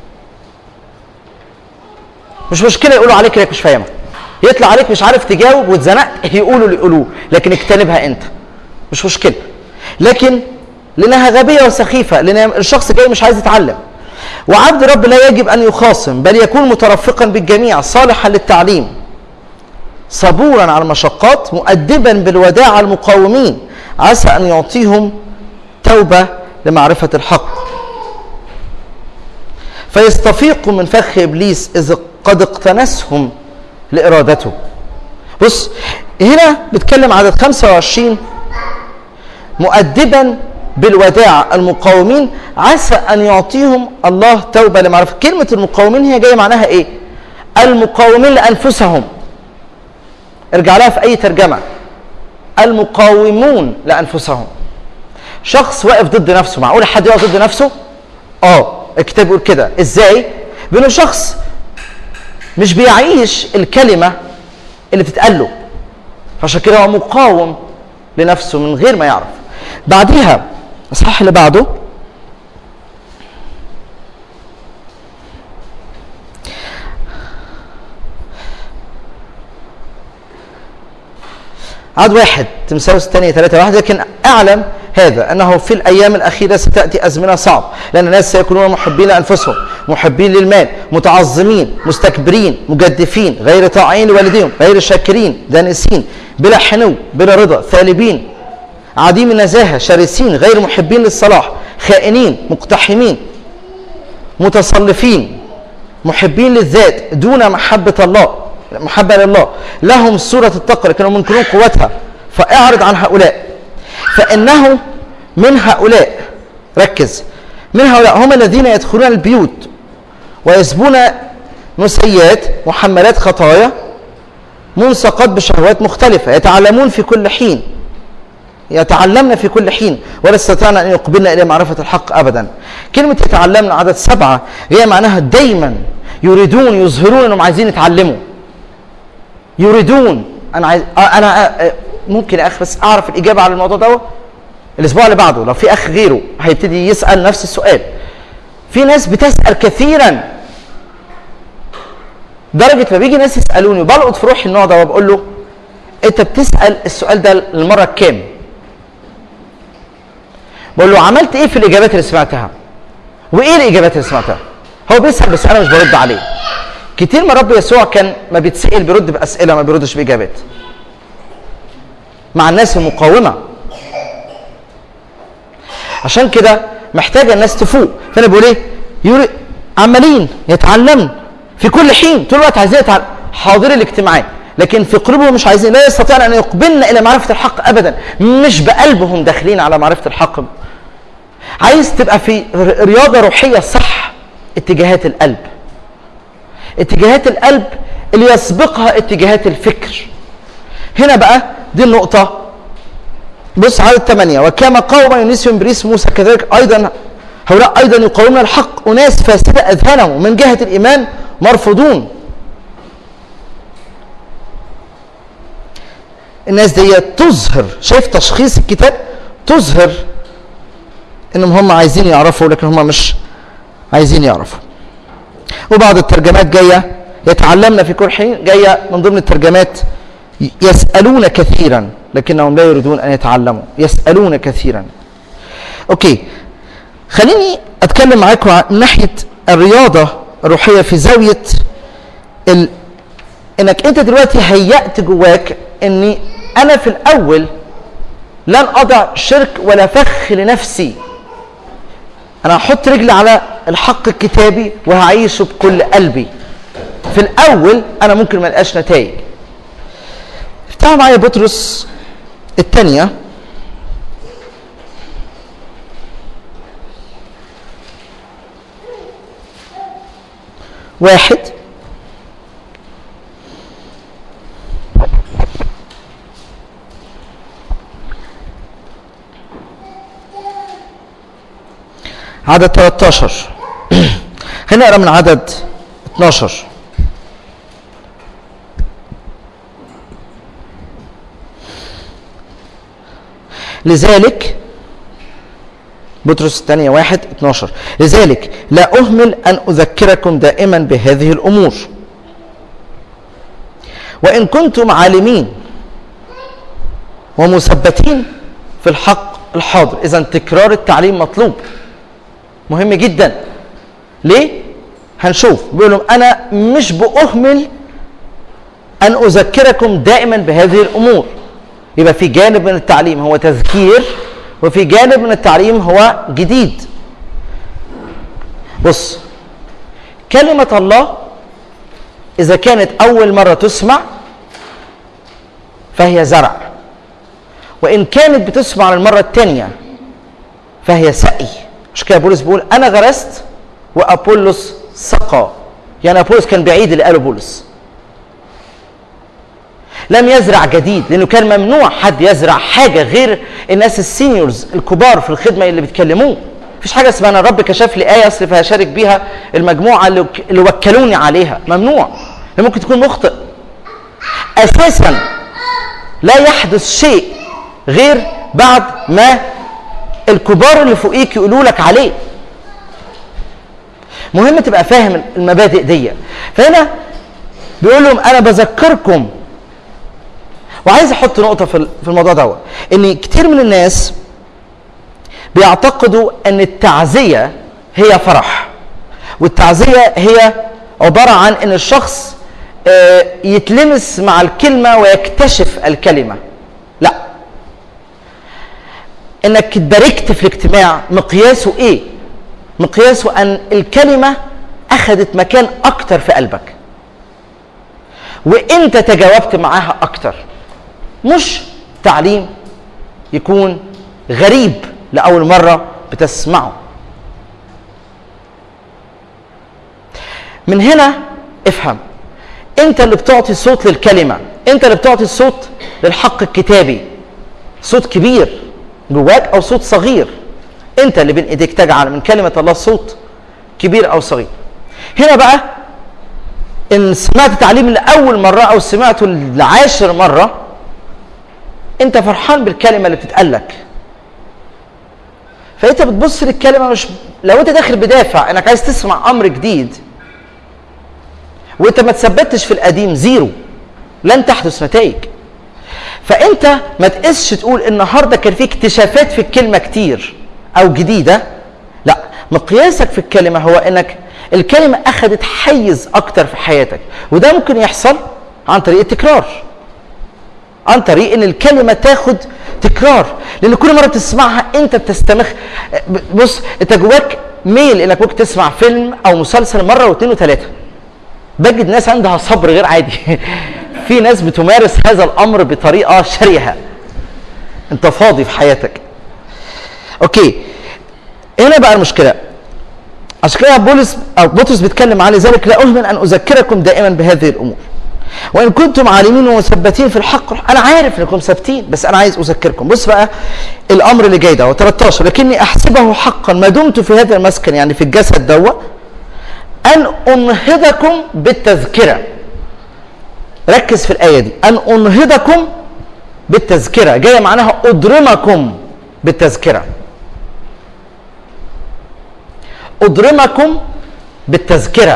[SPEAKER 1] مش مشكله يقولوا عليك انك مش فاهمها يطلع عليك مش عارف تجاوب واتزنقت يقولوا اللي يقولوه لكن اجتنبها انت مش مشكله لكن لانها غبيه وسخيفه لان الشخص جاي مش عايز يتعلم وعبد رب لا يجب ان يخاصم بل يكون مترفقا بالجميع صالحا للتعليم صبورا على المشقات مؤدبا بالوداع المقاومين عسى ان يعطيهم توبه لمعرفه الحق فيستفيقوا من فخ ابليس اذ قد اقتنسهم لارادته بص هنا بيتكلم عدد 25 مؤدبا بالوداع المقاومين عسى ان يعطيهم الله توبه لمعرفه كلمه المقاومين هي جايه معناها ايه المقاومين لانفسهم ارجع لها في اي ترجمه المقاومون لانفسهم شخص واقف ضد نفسه معقول حد يقف ضد نفسه اه الكتاب بيقول كده ازاي بانه شخص مش بيعيش الكلمه اللي بتتقال له فعشان كده هو مقاوم لنفسه من غير ما يعرف بعديها الاصحاح اللي بعده عدد واحد تمساوس الثانية ثلاثة واحد لكن أعلم هذا أنه في الأيام الأخيرة ستأتي أزمنة صعب لأن الناس سيكونون محبين لأنفسهم محبين للمال متعظمين مستكبرين مجدفين غير طاعين لوالديهم غير شاكرين دانسين بلا حنو بلا رضا ثالبين عديم النزاهة شرسين غير محبين للصلاح خائنين مقتحمين متصلفين محبين للذات دون محبة الله محبة لله لهم صورة التقوى لكنهم منكرون قوتها فاعرض عن هؤلاء فإنه من هؤلاء ركز من هؤلاء هم الذين يدخلون البيوت ويسبون نسيات محملات خطايا منسقات بشهوات مختلفة يتعلمون في كل حين يتعلمن في كل حين ولا استطعنا ان يقبلن الى معرفه الحق ابدا. كلمه يتعلمن عدد سبعه هي معناها دايما يريدون يظهرون انهم عايزين يتعلموا. يريدون انا عايز انا ممكن يا اخ بس اعرف الاجابه على الموضوع ده الاسبوع اللي بعده لو في اخ غيره هيبتدي يسال نفس السؤال. في ناس بتسال كثيرا درجه ما بيجي ناس يسالوني وبلقط في روحي النوع ده وبقول له انت بتسال السؤال ده المره الكام؟ بقول له عملت ايه في الاجابات اللي سمعتها وايه الاجابات اللي سمعتها هو بيسال بس انا مش برد عليه كتير ما رب يسوع كان ما بيتسال بيرد باسئله ما بيردش باجابات مع الناس المقاومه عشان كده محتاجه الناس تفوق فانا بقول ايه يوري عمالين يتعلموا في كل حين طول الوقت عايزين يتعلم حاضر الاجتماعات لكن في قلوبهم مش عايزين لا يستطيعون ان يقبلن الى معرفه الحق ابدا مش بقلبهم داخلين على معرفه الحق عايز تبقى في رياضه روحيه صح اتجاهات القلب اتجاهات القلب اللي يسبقها اتجاهات الفكر هنا بقى دي النقطه بص عدد ثمانية وكما قوم يونسيوم بريس موسى كذلك ايضا هؤلاء ايضا يقاومون الحق اناس فاسده اذهانهم من جهه الايمان مرفوضون الناس دي تظهر شايف تشخيص الكتاب تظهر انهم هم عايزين يعرفوا لكن هم مش عايزين يعرفوا وبعض الترجمات جايه يتعلمنا في كل حين جايه من ضمن الترجمات يسالون كثيرا لكنهم لا يريدون ان يتعلموا يسالون كثيرا اوكي خليني اتكلم معاكم من ناحيه الرياضه الروحيه في زاويه ال... انك انت دلوقتي هيأت جواك اني انا في الاول لن اضع شرك ولا فخ لنفسي انا هحط رجلي على الحق الكتابي وهعيشه بكل قلبي في الاول انا ممكن ما القاش نتائج افتحوا معايا بطرس الثانيه واحد عدد 13 خلينا نقرا من عدد 12 لذلك بطرس الثانية واحد 12 لذلك لا أهمل أن أذكركم دائما بهذه الأمور وإن كنتم عالمين ومثبتين في الحق الحاضر إذا تكرار التعليم مطلوب مهم جدا ليه؟ هنشوف بيقول لهم أنا مش بأهمل أن أذكركم دائما بهذه الأمور يبقى في جانب من التعليم هو تذكير وفي جانب من التعليم هو جديد بص كلمة الله إذا كانت أول مرة تسمع فهي زرع وإن كانت بتسمع للمرة الثانية فهي سقي مش كده بولس بيقول أنا غرست وأبولس سقى يعني أبولس كان بعيد اللي قاله بولس لم يزرع جديد لانه كان ممنوع حد يزرع حاجه غير الناس السينيورز الكبار في الخدمه اللي بيتكلموه مفيش حاجه اسمها انا الرب كشف لي ايه اصل فهشارك بيها المجموعه اللي, اللي وكلوني عليها ممنوع ممكن تكون مخطئ اساسا لا يحدث شيء غير بعد ما الكبار اللي فوقيك يقولوا لك عليه مهم تبقى فاهم المبادئ دي فهنا بيقول لهم انا بذكركم وعايز احط نقطه في الموضوع دوت ان كتير من الناس بيعتقدوا ان التعزيه هي فرح والتعزيه هي عباره عن ان الشخص يتلمس مع الكلمه ويكتشف الكلمه لا انك اتباركت في الاجتماع مقياسه ايه مقياسه ان الكلمه اخذت مكان اكتر في قلبك وانت تجاوبت معاها اكتر مش تعليم يكون غريب لأول مرة بتسمعه من هنا افهم انت اللي بتعطي صوت للكلمة انت اللي بتعطي الصوت للحق الكتابي صوت كبير جواك او صوت صغير انت اللي بين ايديك تجعل من كلمة الله صوت كبير او صغير هنا بقى ان سمعت تعليم لاول مرة او سمعته لعاشر مرة انت فرحان بالكلمه اللي بتتقال لك فانت بتبص للكلمه مش لو انت داخل بدافع انك عايز تسمع امر جديد وانت ما تثبتش في القديم زيرو لن تحدث نتائج فانت ما تقسش تقول النهارده كان في اكتشافات في الكلمه كتير او جديده لا مقياسك في الكلمه هو انك الكلمه اخذت حيز اكتر في حياتك وده ممكن يحصل عن طريق التكرار عن طريق ان الكلمه تاخد تكرار لان كل مره بتسمعها انت بتستمخ بص انت جواك ميل انك ممكن تسمع فيلم او مسلسل مره واثنين وثلاثه بجد ناس عندها صبر غير عادي في ناس بتمارس هذا الامر بطريقه شرهه انت فاضي في حياتك اوكي هنا بقى المشكله عشان كده بولس او بطرس بيتكلم عن ذلك لا اهمل ان اذكركم دائما بهذه الامور وان كنتم عالمين ومثبتين في الحق انا عارف انكم ثابتين بس انا عايز اذكركم بص بقى الامر اللي جاي ده 13 لكني احسبه حقا ما دمت في هذا المسكن يعني في الجسد دوت ان انهضكم بالتذكره ركز في الايه دي ان انهضكم بالتذكرة جاية معناها أضرمكم بالتذكرة أضرمكم بالتذكرة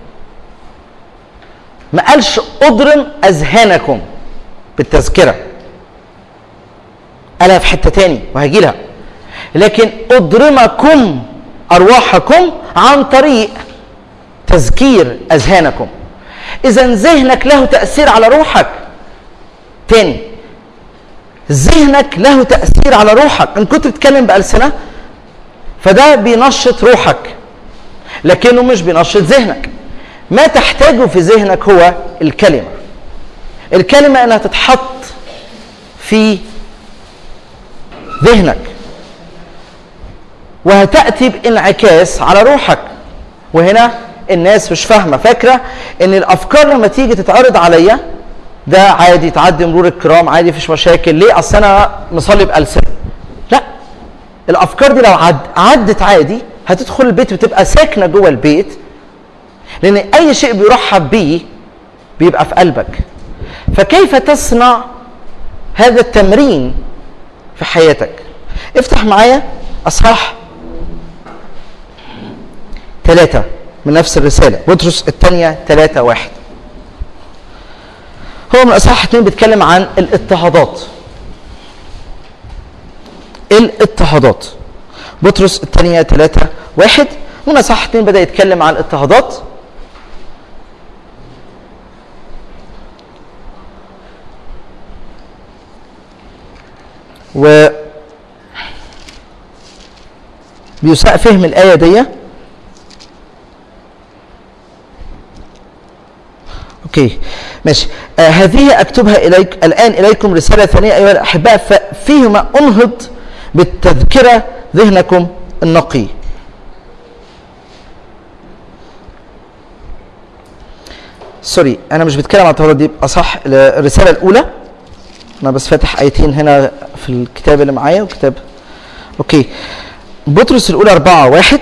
[SPEAKER 1] ما قالش أضرم أذهانكم بالتذكرة قالها في حتة تاني وهجي لها لكن أضرمكم أرواحكم عن طريق تذكير أذهانكم إذا ذهنك له تأثير على روحك تاني ذهنك له تأثير على روحك إن كنت بتتكلم بألسنة فده بينشط روحك لكنه مش بينشط ذهنك ما تحتاجه في ذهنك هو الكلمة الكلمة انها تتحط في ذهنك وهتأتي بانعكاس على روحك وهنا الناس مش فاهمة فاكرة ان الافكار لما تيجي تتعرض عليا ده عادي تعدي مرور الكرام عادي مفيش مشاكل ليه اصل انا مصلي بألسنة لا الافكار دي لو عد عدت عادي هتدخل البيت وتبقى ساكنه جوه البيت لان اي شيء بيرحب بيه بيبقى في قلبك فكيف تصنع هذا التمرين في حياتك افتح معايا اصحاح ثلاثة من نفس الرسالة بطرس الثانية ثلاثة واحد هو من اصحاح اثنين بيتكلم عن الاضطهادات الاضطهادات بطرس الثانية ثلاثة واحد من أصحاح اثنين بدأ يتكلم عن الاضطهادات و بيساء فهم الآية دي اوكي ماشي آه هذه اكتبها اليك الان اليكم رساله ثانيه ايها الاحباء فيهما انهض بالتذكره ذهنكم النقي سوري انا مش بتكلم عن التوراة دي اصح الرساله الاولى انا بس فاتح ايتين هنا في الكتاب اللي معايا وكتاب اوكي بطرس الاولى أربعة واحد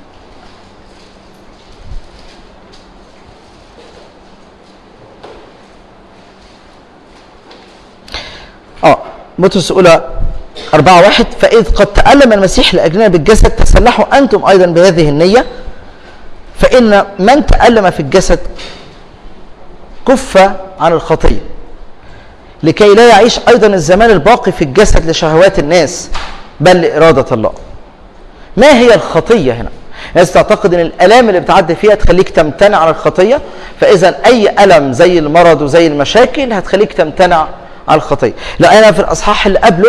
[SPEAKER 1] اه بطرس الاولى أربعة واحد فإذ قد تألم المسيح لأجلنا بالجسد تسلحوا أنتم أيضا بهذه النية فإن من تألم في الجسد كف عن الخطية لكي لا يعيش أيضا الزمان الباقي في الجسد لشهوات الناس بل لإرادة الله ما هي الخطية هنا الناس تعتقد ان الالام اللي بتعدي فيها تخليك تمتنع عن الخطيه فاذا اي الم زي المرض وزي المشاكل هتخليك تمتنع عن الخطيه لا انا في الاصحاح اللي قبله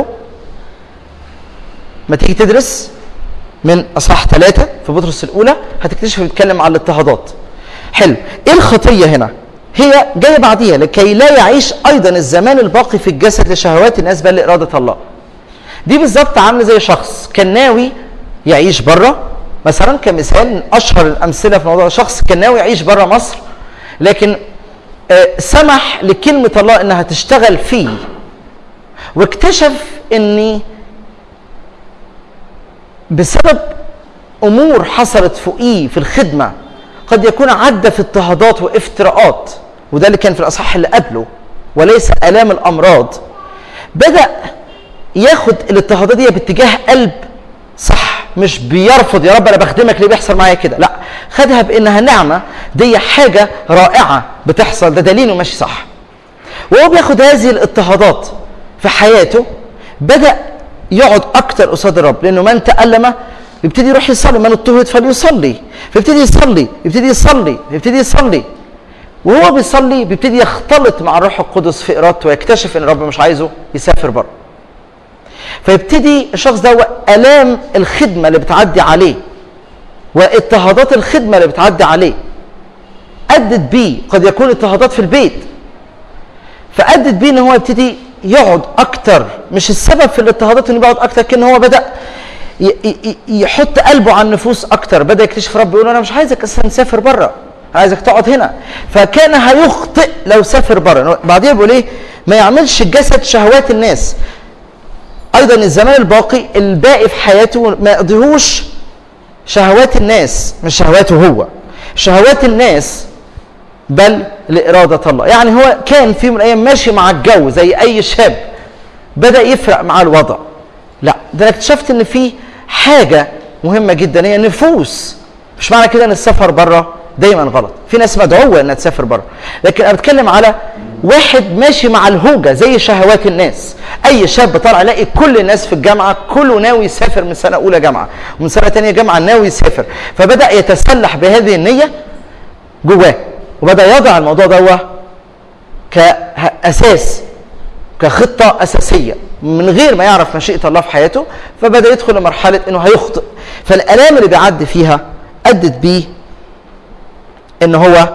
[SPEAKER 1] ما تيجي تدرس من اصحاح ثلاثة في بطرس الاولى هتكتشف بيتكلم عن الاضطهادات حلو ايه الخطيه هنا هي جايه بعديها لكي لا يعيش ايضا الزمان الباقي في الجسد لشهوات الناس بل لاراده الله دي بالظبط عامله زي شخص كان ناوي يعيش بره مثلا كمثال من اشهر الامثله في الموضوع شخص كان ناوي يعيش بره مصر لكن آه سمح لكلمه الله انها تشتغل فيه واكتشف ان بسبب امور حصلت فوقيه في الخدمه قد يكون عدى في اضطهادات وافتراءات وده اللي كان في الاصحاح اللي قبله وليس الام الامراض بدا ياخد الاضطهادات دي باتجاه قلب صح مش بيرفض يا رب انا بخدمك ليه بيحصل معايا كده لا خدها بانها نعمه دي حاجه رائعه بتحصل ده دليل ماشي صح وهو بياخد هذه الاضطهادات في حياته بدا يقعد اكتر قصاد الرب لانه من تالم يبتدي يروح يصلي من اضطهد فليصلي فيبتدي يصلي يبتدي يصلي يبتدي يصلي وهو بيصلي بيبتدي يختلط مع الروح القدس في ارادته ويكتشف ان الرب مش عايزه يسافر بره فيبتدي الشخص ده الام الخدمه اللي بتعدي عليه واضطهادات الخدمه اللي بتعدي عليه ادت بيه قد يكون اضطهادات في البيت فادت بيه ان هو يبتدي يقعد اكتر مش السبب في الاضطهادات انه بيقعد اكتر لكن هو بدا يحط قلبه على النفوس اكتر بدا يكتشف رب يقول انا مش عايزك اصلا نسافر بره انا عايزك تقعد هنا فكان هيخطئ لو سافر بره بعدين بيقول ايه ما يعملش الجسد شهوات الناس ايضا الزمان الباقي الباقي في حياته ما يقضيهوش شهوات الناس مش شهواته هو شهوات الناس بل لإرادة الله يعني هو كان في من الأيام ماشي مع الجو زي أي شاب بدا يفرق معاه الوضع لا ده انا اكتشفت ان في حاجه مهمه جدا هي نفوس مش معنى كده ان السفر بره دايما غلط في ناس مدعوه انها تسافر بره لكن انا بتكلم على واحد ماشي مع الهوجه زي شهوات الناس اي شاب طالع يلاقي كل الناس في الجامعه كله ناوي يسافر من سنه اولى جامعه ومن سنه ثانيه جامعه ناوي يسافر فبدا يتسلح بهذه النيه جواه وبدا يضع الموضوع ده كاساس كخطه اساسيه من غير ما يعرف مشيئه الله في حياته فبدا يدخل لمرحله انه هيخطئ فالالام اللي بيعدي فيها ادت بيه ان هو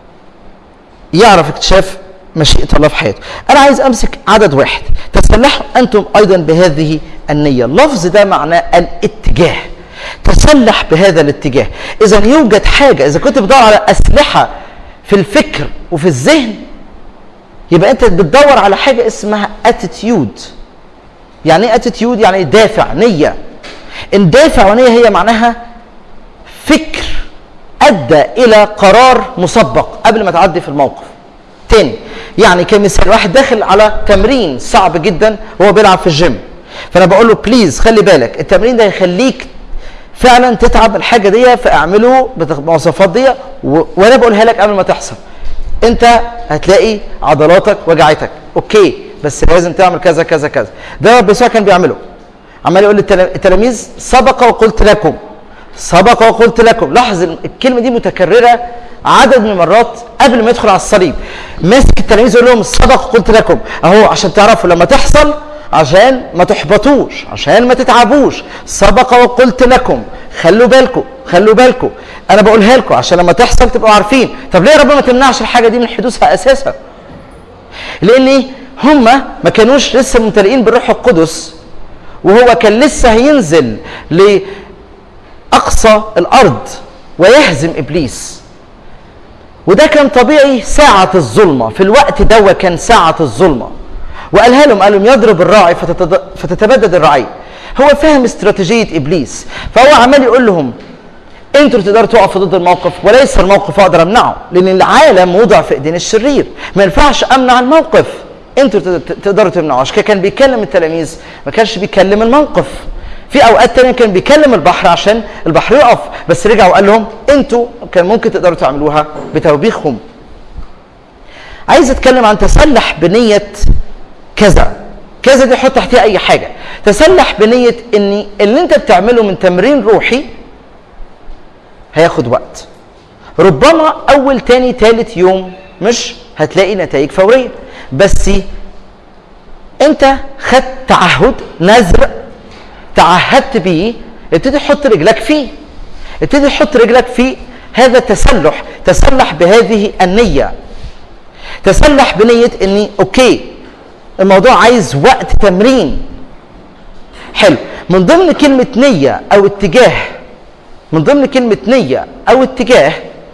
[SPEAKER 1] يعرف اكتشاف مشيئه الله في حياته انا عايز امسك عدد واحد تسلحوا انتم ايضا بهذه النيه اللفظ ده معناه الاتجاه تسلح بهذا الاتجاه اذا يوجد حاجه اذا كنت بتدور على اسلحه في الفكر وفي الذهن يبقى انت بتدور على حاجه اسمها اتيتيود يعني ايه اتيتيود يعني دافع نيه الدافع ونيه هي معناها فكر ادى الى قرار مسبق قبل ما تعدي في الموقف تاني يعني كمثال واحد داخل على تمرين صعب جدا وهو بيلعب في الجيم فانا بقول له بليز خلي بالك التمرين ده هيخليك فعلا تتعب الحاجه دي فاعمله بالمواصفات دي و... وانا بقولها لك قبل ما تحصل انت هتلاقي عضلاتك وجعتك اوكي بس لازم تعمل كذا كذا كذا ده رب يسوع كان بيعمله عمال يقول للتلاميذ سبق وقلت لكم سبق وقلت لكم لاحظ الكلمه دي متكرره عدد من المرات قبل ما يدخل على الصليب ماسك التلاميذ يقول لهم سبق وقلت لكم اهو عشان تعرفوا لما تحصل عشان ما تحبطوش عشان ما تتعبوش سبق وقلت لكم خلوا بالكم خلوا بالكم انا بقولها لكم عشان لما تحصل تبقوا عارفين طب ليه يا رب ما تمنعش الحاجه دي من حدوثها اساسا لان هم ما كانوش لسه ممتلئين بالروح القدس وهو كان لسه هينزل لاقصى الارض ويهزم ابليس وده كان طبيعي ساعة الظلمة في الوقت ده كان ساعة الظلمة وقالها لهم قال لهم يضرب الراعي فتتبدد الرعية هو فاهم استراتيجية إبليس فهو عمال يقول لهم انتوا تقدروا تقفوا ضد الموقف وليس الموقف اقدر امنعه لان العالم وضع في ايدين الشرير ما ينفعش امنع الموقف انتوا تقدروا تمنعوه عشان كده كان بيكلم التلاميذ ما كانش بيكلم الموقف في اوقات تانية كان بيكلم البحر عشان البحر يقف بس رجع وقال لهم انتوا كان ممكن تقدروا تعملوها بتوبيخهم عايز اتكلم عن تسلح بنية كذا كذا دي حط تحتها اي حاجة تسلح بنية ان اللي انت بتعمله من تمرين روحي هياخد وقت ربما اول تاني تالت يوم مش هتلاقي نتائج فورية بس انت خدت تعهد نذر تعهدت بيه ابتدي تحط رجلك فيه ابتدي تحط رجلك في هذا التسلح تسلح بهذه النية تسلح بنية اني اوكي الموضوع عايز وقت تمرين حلو من ضمن كلمة نية او اتجاه من ضمن كلمة نية او اتجاه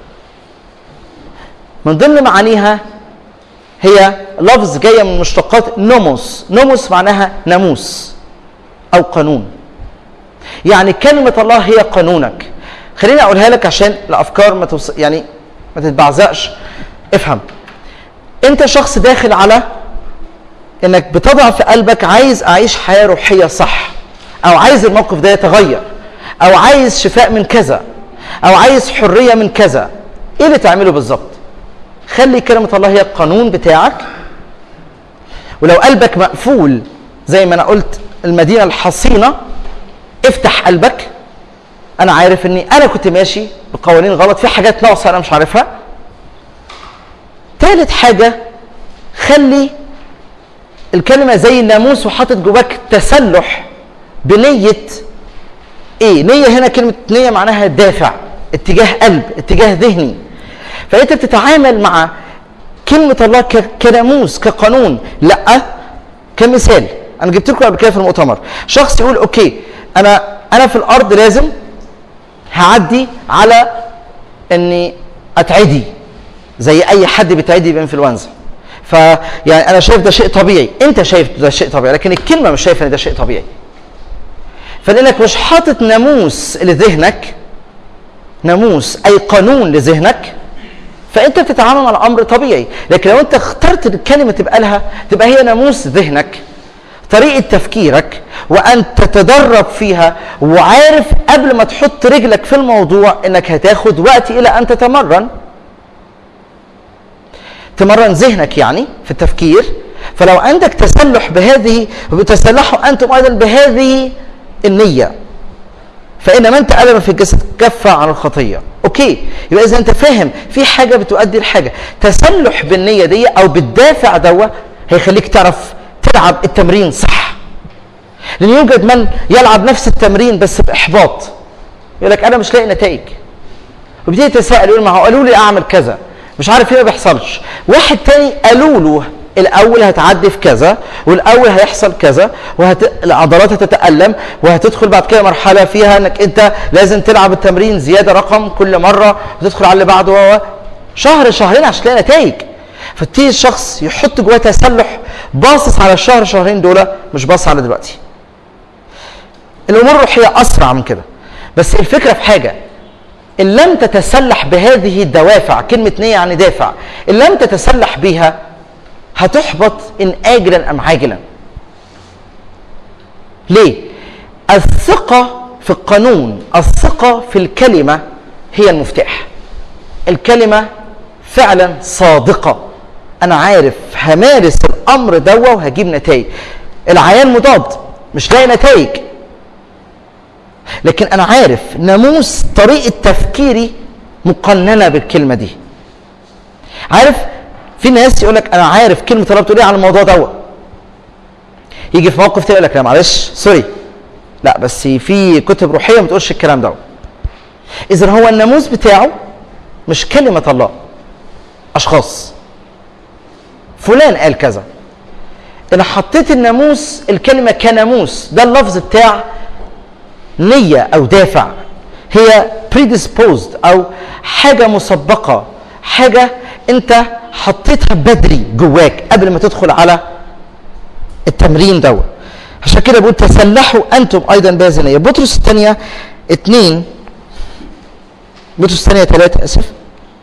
[SPEAKER 1] من ضمن معانيها هي لفظ جاية من مشتقات نوموس نوموس معناها ناموس او قانون يعني كلمه الله هي قانونك خليني اقولها لك عشان الافكار ما توص... يعني ما تتبعزقش افهم انت شخص داخل على انك بتضع في قلبك عايز اعيش حياه روحيه صح او عايز الموقف ده يتغير او عايز شفاء من كذا او عايز حريه من كذا ايه اللي تعمله بالظبط خلي كلمه الله هي القانون بتاعك ولو قلبك مقفول زي ما انا قلت المدينه الحصينه افتح قلبك انا عارف اني انا كنت ماشي بقوانين غلط في حاجات ناقصه انا مش عارفها ثالث حاجه خلي الكلمه زي الناموس وحاطط جواك تسلح بنيه ايه نيه هنا كلمه نيه معناها دافع اتجاه قلب اتجاه ذهني فانت بتتعامل مع كلمه الله كناموس كقانون لا كمثال انا جبت لكم قبل كده في المؤتمر شخص يقول اوكي انا انا في الارض لازم هعدي على اني اتعدي زي اي حد بيتعدي بانفلونزا فيعني انا شايف ده شيء طبيعي انت شايف ده شيء طبيعي لكن الكلمه مش شايفه ان ده شيء طبيعي فلانك مش حاطط ناموس لذهنك ناموس اي قانون لذهنك فانت بتتعامل مع الامر طبيعي لكن لو انت اخترت الكلمه تبقى لها تبقى هي ناموس ذهنك طريقه تفكيرك وان تتدرب فيها وعارف قبل ما تحط رجلك في الموضوع انك هتاخد وقت الى ان تتمرن تمرن ذهنك يعني في التفكير فلو عندك تسلح بهذه وتسلحوا انتم ايضا بهذه النيه فان من تألم في الجسد كف عن الخطيه اوكي يبقى اذا انت فاهم في حاجه بتؤدي لحاجه تسلح بالنيه دي او بالدافع دوا هيخليك تعرف تلعب التمرين صح لان يوجد من يلعب نفس التمرين بس باحباط يقول لك انا مش لاقي نتائج وبيبتدي يتساءل يقول ما هو قالوا لي اعمل كذا مش عارف ليه ما بيحصلش واحد تاني قالوا له الاول هتعدي في كذا والاول هيحصل كذا والعضلات هتتالم وهتدخل بعد كده مرحله فيها انك انت لازم تلعب التمرين زياده رقم كل مره وتدخل على اللي بعده و شهر شهرين عشان تلاقي نتائج فتبتدي الشخص يحط جواه تسلح باصص على الشهر شهرين دول مش باصص على دلوقتي الامور الروحيه اسرع من كده بس الفكره في حاجه ان لم تتسلح بهذه الدوافع كلمه نيه يعني دافع ان لم تتسلح بيها هتحبط ان اجلا ام عاجلا ليه الثقه في القانون الثقه في الكلمه هي المفتاح الكلمه فعلا صادقه انا عارف همارس الامر دوا وهجيب نتائج العيان مضاد مش لاقي نتائج لكن انا عارف ناموس طريقه تفكيري مقننه بالكلمه دي عارف في ناس يقول لك انا عارف كلمه الله بتقول ايه عن الموضوع دوت يجي في موقف تاني يقول لك لا معلش سوري لا بس في كتب روحيه ما بتقولش الكلام دوت اذا هو الناموس بتاعه مش كلمه الله اشخاص فلان قال كذا انا حطيت الناموس الكلمه كناموس ده اللفظ بتاع نيه او دافع هي predisposed او حاجه مسبقه حاجه انت حطيتها بدري جواك قبل ما تدخل على التمرين دوت عشان كده بقول تسلحوا انتم ايضا بهذه النيه بطرس الثانيه اثنين بطرس الثانيه ثلاثه اسف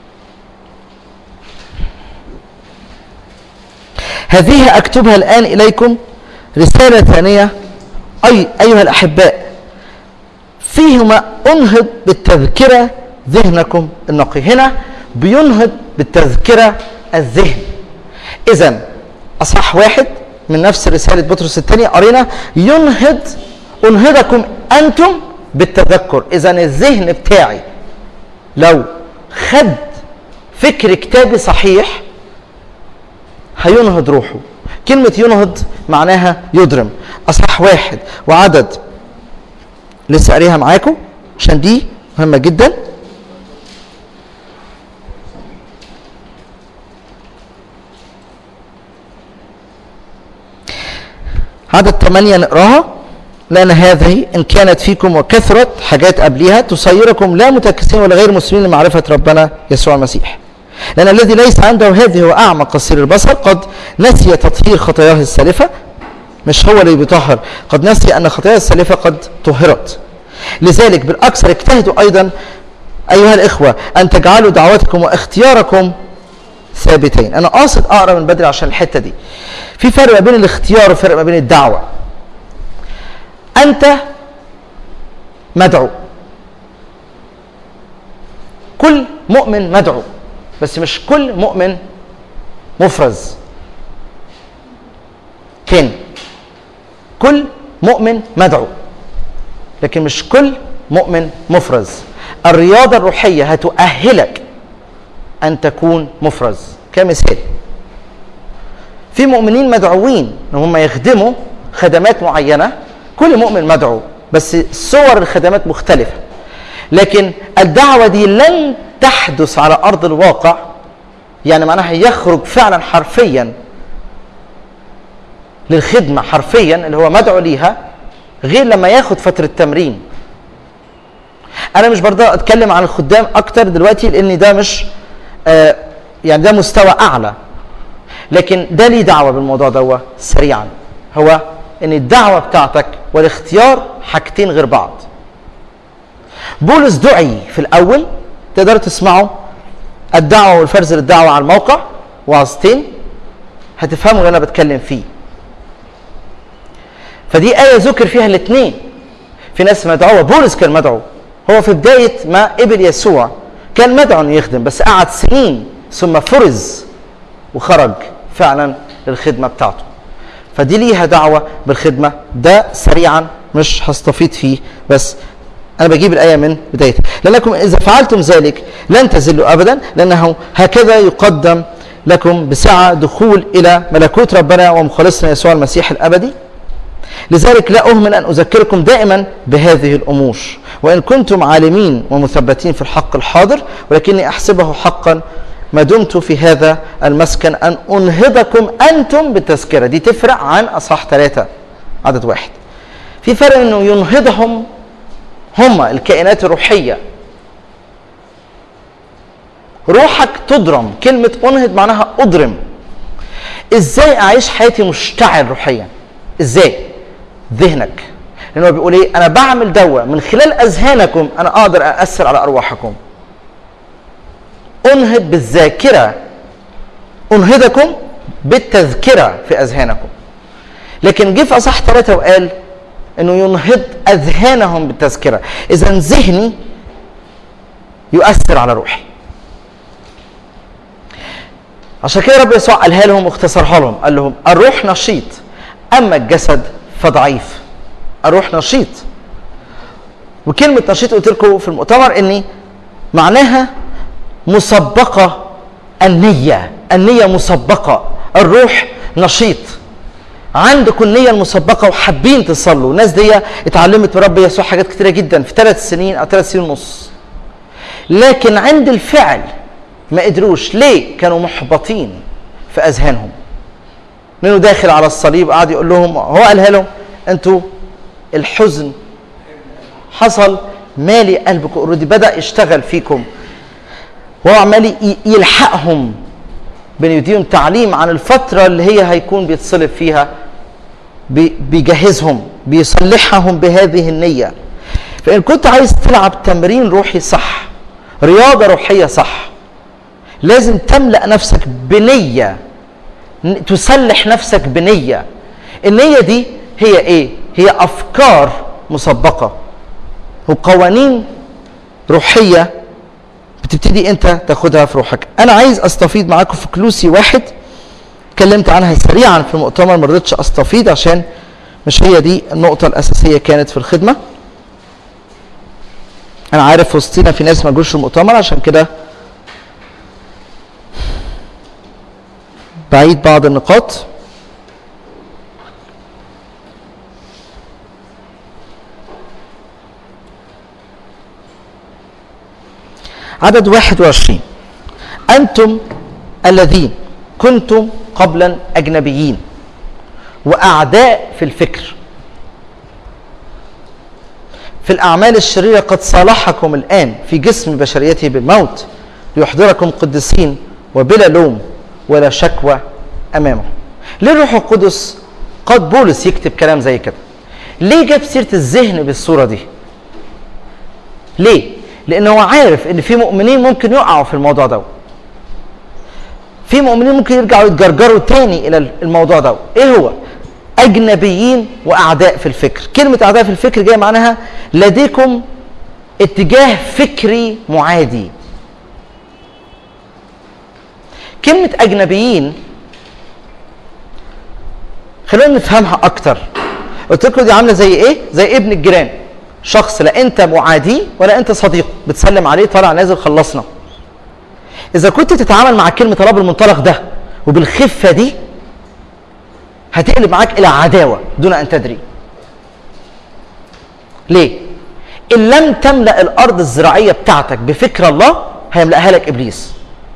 [SPEAKER 1] هذه اكتبها الان اليكم رساله ثانيه اي ايها الاحباء فيهما انهض بالتذكره ذهنكم النقي هنا بينهض بالتذكره الذهن اذا اصح واحد من نفس رساله بطرس الثانيه قرينا ينهض انهضكم انتم بالتذكر اذا الذهن بتاعي لو خد فكر كتابي صحيح هينهض روحه كلمة ينهض معناها يضرم أصح واحد وعدد لسه قاريها معاكم عشان دي مهمة جدا عدد ثمانية نقراها لأن هذه إن كانت فيكم وكثرت حاجات قبلها تصيركم لا متكسين ولا غير مسلمين لمعرفة ربنا يسوع المسيح لأن الذي ليس عنده هذه هو أعمى قصير البصر قد نسي تطهير خطاياه السالفة مش هو اللي بيطهر قد نسي أن خطاياه السالفة قد طهرت لذلك بالأكثر اجتهدوا أيضا أيها الإخوة أن تجعلوا دعوتكم واختياركم ثابتين أنا قاصد أقرأ من بدري عشان الحتة دي في فرق ما بين الاختيار وفرق ما بين الدعوة أنت مدعو كل مؤمن مدعو بس مش كل مؤمن مفرز تاني كل مؤمن مدعو لكن مش كل مؤمن مفرز الرياضة الروحية هتؤهلك أن تكون مفرز كمثال في مؤمنين مدعوين ان هم يخدموا خدمات معينه كل مؤمن مدعو بس صور الخدمات مختلفه لكن الدعوه دي لن تحدث على ارض الواقع يعني معناها يخرج فعلا حرفيا للخدمه حرفيا اللي هو مدعو ليها غير لما ياخد فتره تمرين انا مش برضه اتكلم عن الخدام اكتر دلوقتي لان ده مش آه يعني ده مستوى اعلى لكن ده ليه دعوه بالموضوع ده سريعا هو ان الدعوه بتاعتك والاختيار حاجتين غير بعض بولس دعي في الاول تقدروا تسمعوا الدعوه والفرز للدعوه على الموقع وعظتين هتفهموا اللي انا بتكلم فيه فدي آية ذكر فيها الاثنين في ناس مدعوة بولس كان مدعو هو في بداية ما قبل يسوع كان مدعو انه يخدم بس قعد سنين ثم فرز وخرج فعلا للخدمة بتاعته فدي ليها دعوة بالخدمة ده سريعا مش هستفيض فيه بس أنا بجيب الآية من بدايتها لأنكم إذا فعلتم ذلك لن تزلوا أبدا لأنه هكذا يقدم لكم بسعة دخول إلى ملكوت ربنا ومخلصنا يسوع المسيح الأبدي لذلك لا أهمل أن أذكركم دائما بهذه الأمور وإن كنتم عالمين ومثبتين في الحق الحاضر ولكني أحسبه حقا ما دمت في هذا المسكن أن أنهضكم أنتم بالتذكرة دي تفرق عن أصحاح ثلاثة عدد واحد في فرق أنه ينهضهم هم الكائنات الروحية روحك تضرم كلمة أنهض معناها أضرم إزاي أعيش حياتي مشتعل روحيا إزاي ذهنك لأنه بيقول إيه أنا بعمل دوا من خلال أذهانكم أنا أقدر أأثر على أرواحكم أنهض بالذاكرة أنهضكم بالتذكرة في أذهانكم لكن جه في أصح ثلاثة وقال انه ينهض اذهانهم بالتذكره اذا ذهني يؤثر على روحي عشان كده رب يسوع قالها لهم واختصرها لهم قال لهم الروح نشيط اما الجسد فضعيف الروح نشيط وكلمه نشيط قلت لكم في المؤتمر اني معناها مسبقه النيه النيه مسبقه الروح نشيط عندكم النية المسبقة وحابين تصلوا الناس دي اتعلمت من رب يسوع حاجات كتيرة جدا في ثلاث سنين أو ثلاث سنين ونص لكن عند الفعل ما قدروش ليه كانوا محبطين في أذهانهم لأنه داخل على الصليب قعد يقول لهم هو قالها لهم أنتوا الحزن حصل مالي قلبكم اوريدي بدأ يشتغل فيكم وهو عمال يلحقهم بنديهم تعليم عن الفترة اللي هي هيكون بيتصلب فيها بيجهزهم بيصلحهم بهذه النية فإن كنت عايز تلعب تمرين روحي صح رياضة روحية صح لازم تملأ نفسك بنية تسلح نفسك بنية النية دي هي ايه؟ هي أفكار مسبقة وقوانين روحية بتبتدي انت تاخدها في روحك انا عايز استفيض معاكم في كلوسي واحد اتكلمت عنها سريعا في المؤتمر ما رضيتش استفيض عشان مش هي دي النقطة الأساسية كانت في الخدمة أنا عارف وسطينا في ناس ما جوش المؤتمر عشان كده بعيد بعض النقاط عدد 21 أنتم الذين كنتم قبلا أجنبيين وأعداء في الفكر في الأعمال الشريرة قد صالحكم الآن في جسم بشريته بالموت ليحضركم قدسين وبلا لوم ولا شكوى أمامه ليه الروح القدس قد بولس يكتب كلام زي كده ليه جاب سيرة الذهن بالصورة دي ليه لان هو عارف ان في مؤمنين ممكن يقعوا في الموضوع ده في مؤمنين ممكن يرجعوا يتجرجروا تاني الى الموضوع ده ايه هو اجنبيين واعداء في الفكر كلمه اعداء في الفكر جايه معناها لديكم اتجاه فكري معادي كلمه اجنبيين خلونا نفهمها اكتر قلت لكم دي عامله زي ايه زي ابن الجيران شخص لا انت معاديه ولا انت صديقه بتسلم عليه طالع نازل خلصنا اذا كنت تتعامل مع كلمه الله بالمنطلق ده وبالخفه دي هتقلب معاك الى عداوه دون ان تدري ليه ان لم تملا الارض الزراعيه بتاعتك بفكر الله هيملاها لك ابليس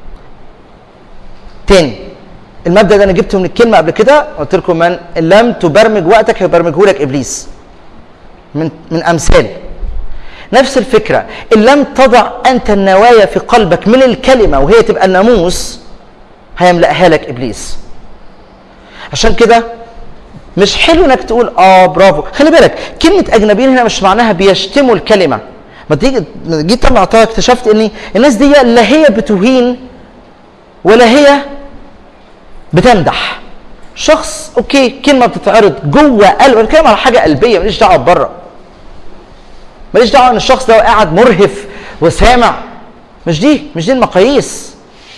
[SPEAKER 1] تاني المبدا ده انا جبته من الكلمه قبل كده قلت لكم من ان لم تبرمج وقتك هيبرمجه لك ابليس من من امثال نفس الفكره ان لم تضع انت النوايا في قلبك من الكلمه وهي تبقى الناموس هيملاها لك ابليس عشان كده مش حلو انك تقول اه برافو خلي بالك كلمه اجنبيين هنا مش معناها بيشتموا الكلمه ما تيجي جيت طلع اكتشفت ان الناس دي لا هي بتهين ولا هي بتمدح شخص اوكي كلمه بتتعرض جوه قلبه انا بتكلم على حاجه قلبيه ماليش دعوه بره ماليش دعوه ان الشخص ده قاعد مرهف وسامع مش دي مش دي المقاييس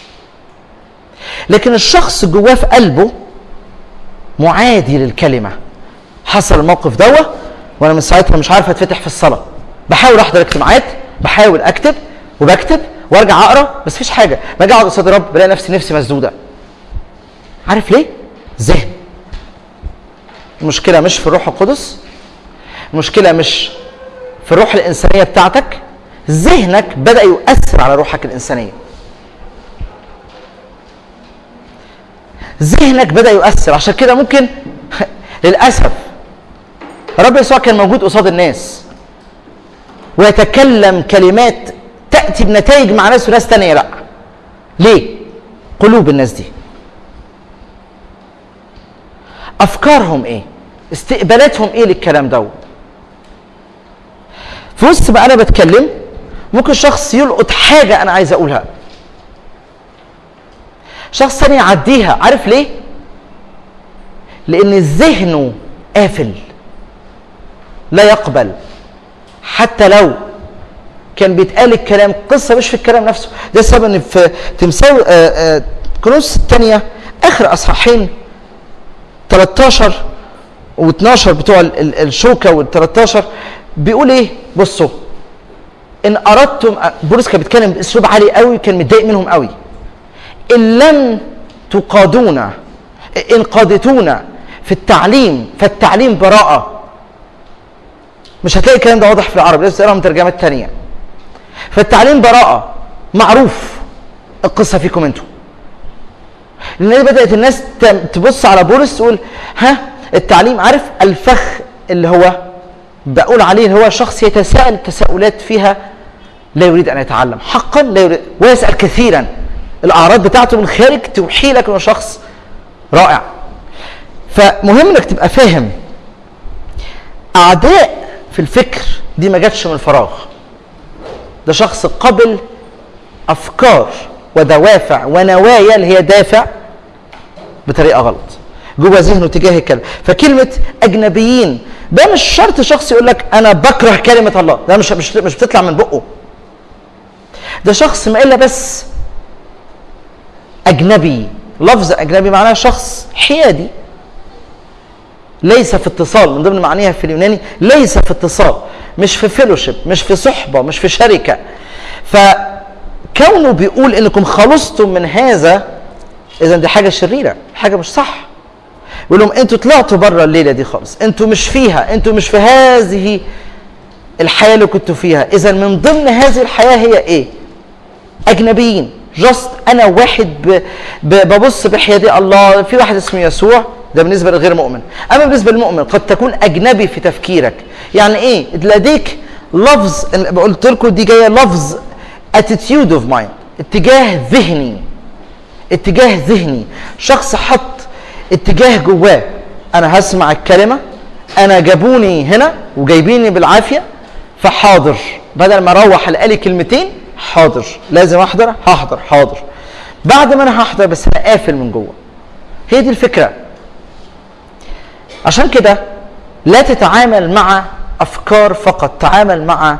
[SPEAKER 1] لكن الشخص جواه في قلبه معادي للكلمه حصل الموقف دوت وانا من ساعتها مش عارف اتفتح في الصلاه بحاول احضر اجتماعات بحاول اكتب وبكتب وارجع اقرا بس فيش حاجه باجي اقعد قصاد الرب بلاقي نفسي نفسي مسدوده عارف ليه ذهن المشكله مش في الروح القدس المشكله مش في الروح الانسانيه بتاعتك ذهنك بدا يؤثر على روحك الانسانيه ذهنك بدا يؤثر عشان كده ممكن للاسف الرب يسوع كان موجود قصاد الناس ويتكلم كلمات تاتي بنتائج مع ناس وناس تانية لا ليه قلوب الناس دي افكارهم ايه استقبالاتهم ايه للكلام ده في وسط ما انا بتكلم ممكن شخص يلقط حاجه انا عايز اقولها شخص ثاني يعديها عارف ليه لان ذهنه قافل لا يقبل حتى لو كان بيتقال الكلام قصه مش في الكلام نفسه ده السبب ان في تمثال كنوس الثانيه اخر اصحاحين 13 و12 بتوع الشوكه وال 13 بيقول ايه بصوا ان اردتم بولس كان بيتكلم باسلوب عالي قوي كان متضايق منهم قوي ان لم تقادونا ان قادتونا في التعليم فالتعليم براءه مش هتلاقي الكلام ده واضح في العربي لازم تقراها من ترجمات تانية فالتعليم براءة معروف القصة فيكم انتوا لان بدأت الناس تبص على بولس تقول ها التعليم عارف الفخ اللي هو بقول عليه اللي هو شخص يتساءل تساؤلات فيها لا يريد ان يتعلم حقا لا يريد ويسأل كثيرا الاعراض بتاعته من خارج توحي لك انه شخص رائع فمهم انك تبقى فاهم اعداء في الفكر دي ما جاتش من فراغ ده شخص قبل افكار ودوافع ونوايا اللي هي دافع بطريقه غلط جوه ذهنه تجاه الكلام فكلمه اجنبيين ده مش شرط شخص يقول لك انا بكره كلمه الله ده مش مش مش بتطلع من بقه ده شخص ما الا بس اجنبي لفظ اجنبي معناه شخص حيادي ليس في اتصال من ضمن معانيها في اليوناني ليس في اتصال مش في فيلوشيب مش في صحبه مش في شركه فكونه بيقول انكم خلصتم من هذا اذا دي حاجه شريره حاجه مش صح بيقول لهم انتوا طلعتوا بره الليله دي خالص انتوا مش فيها انتوا مش في هذه الحياه اللي كنتوا فيها اذا من ضمن هذه الحياه هي ايه اجنبيين جاست انا واحد ب... ب... ببص بحيادي الله في واحد اسمه يسوع ده بالنسبه للغير مؤمن اما بالنسبه للمؤمن قد تكون اجنبي في تفكيرك يعني ايه لديك لفظ قلت لكم دي جايه لفظ attitude of mind اتجاه ذهني اتجاه ذهني شخص حط اتجاه جواه انا هسمع الكلمه انا جابوني هنا وجايبيني بالعافيه فحاضر بدل ما اروح الاقي كلمتين حاضر لازم احضر هحضر حاضر بعد ما انا هحضر بس انا قافل من جوه هي دي الفكره عشان كده لا تتعامل مع افكار فقط تعامل مع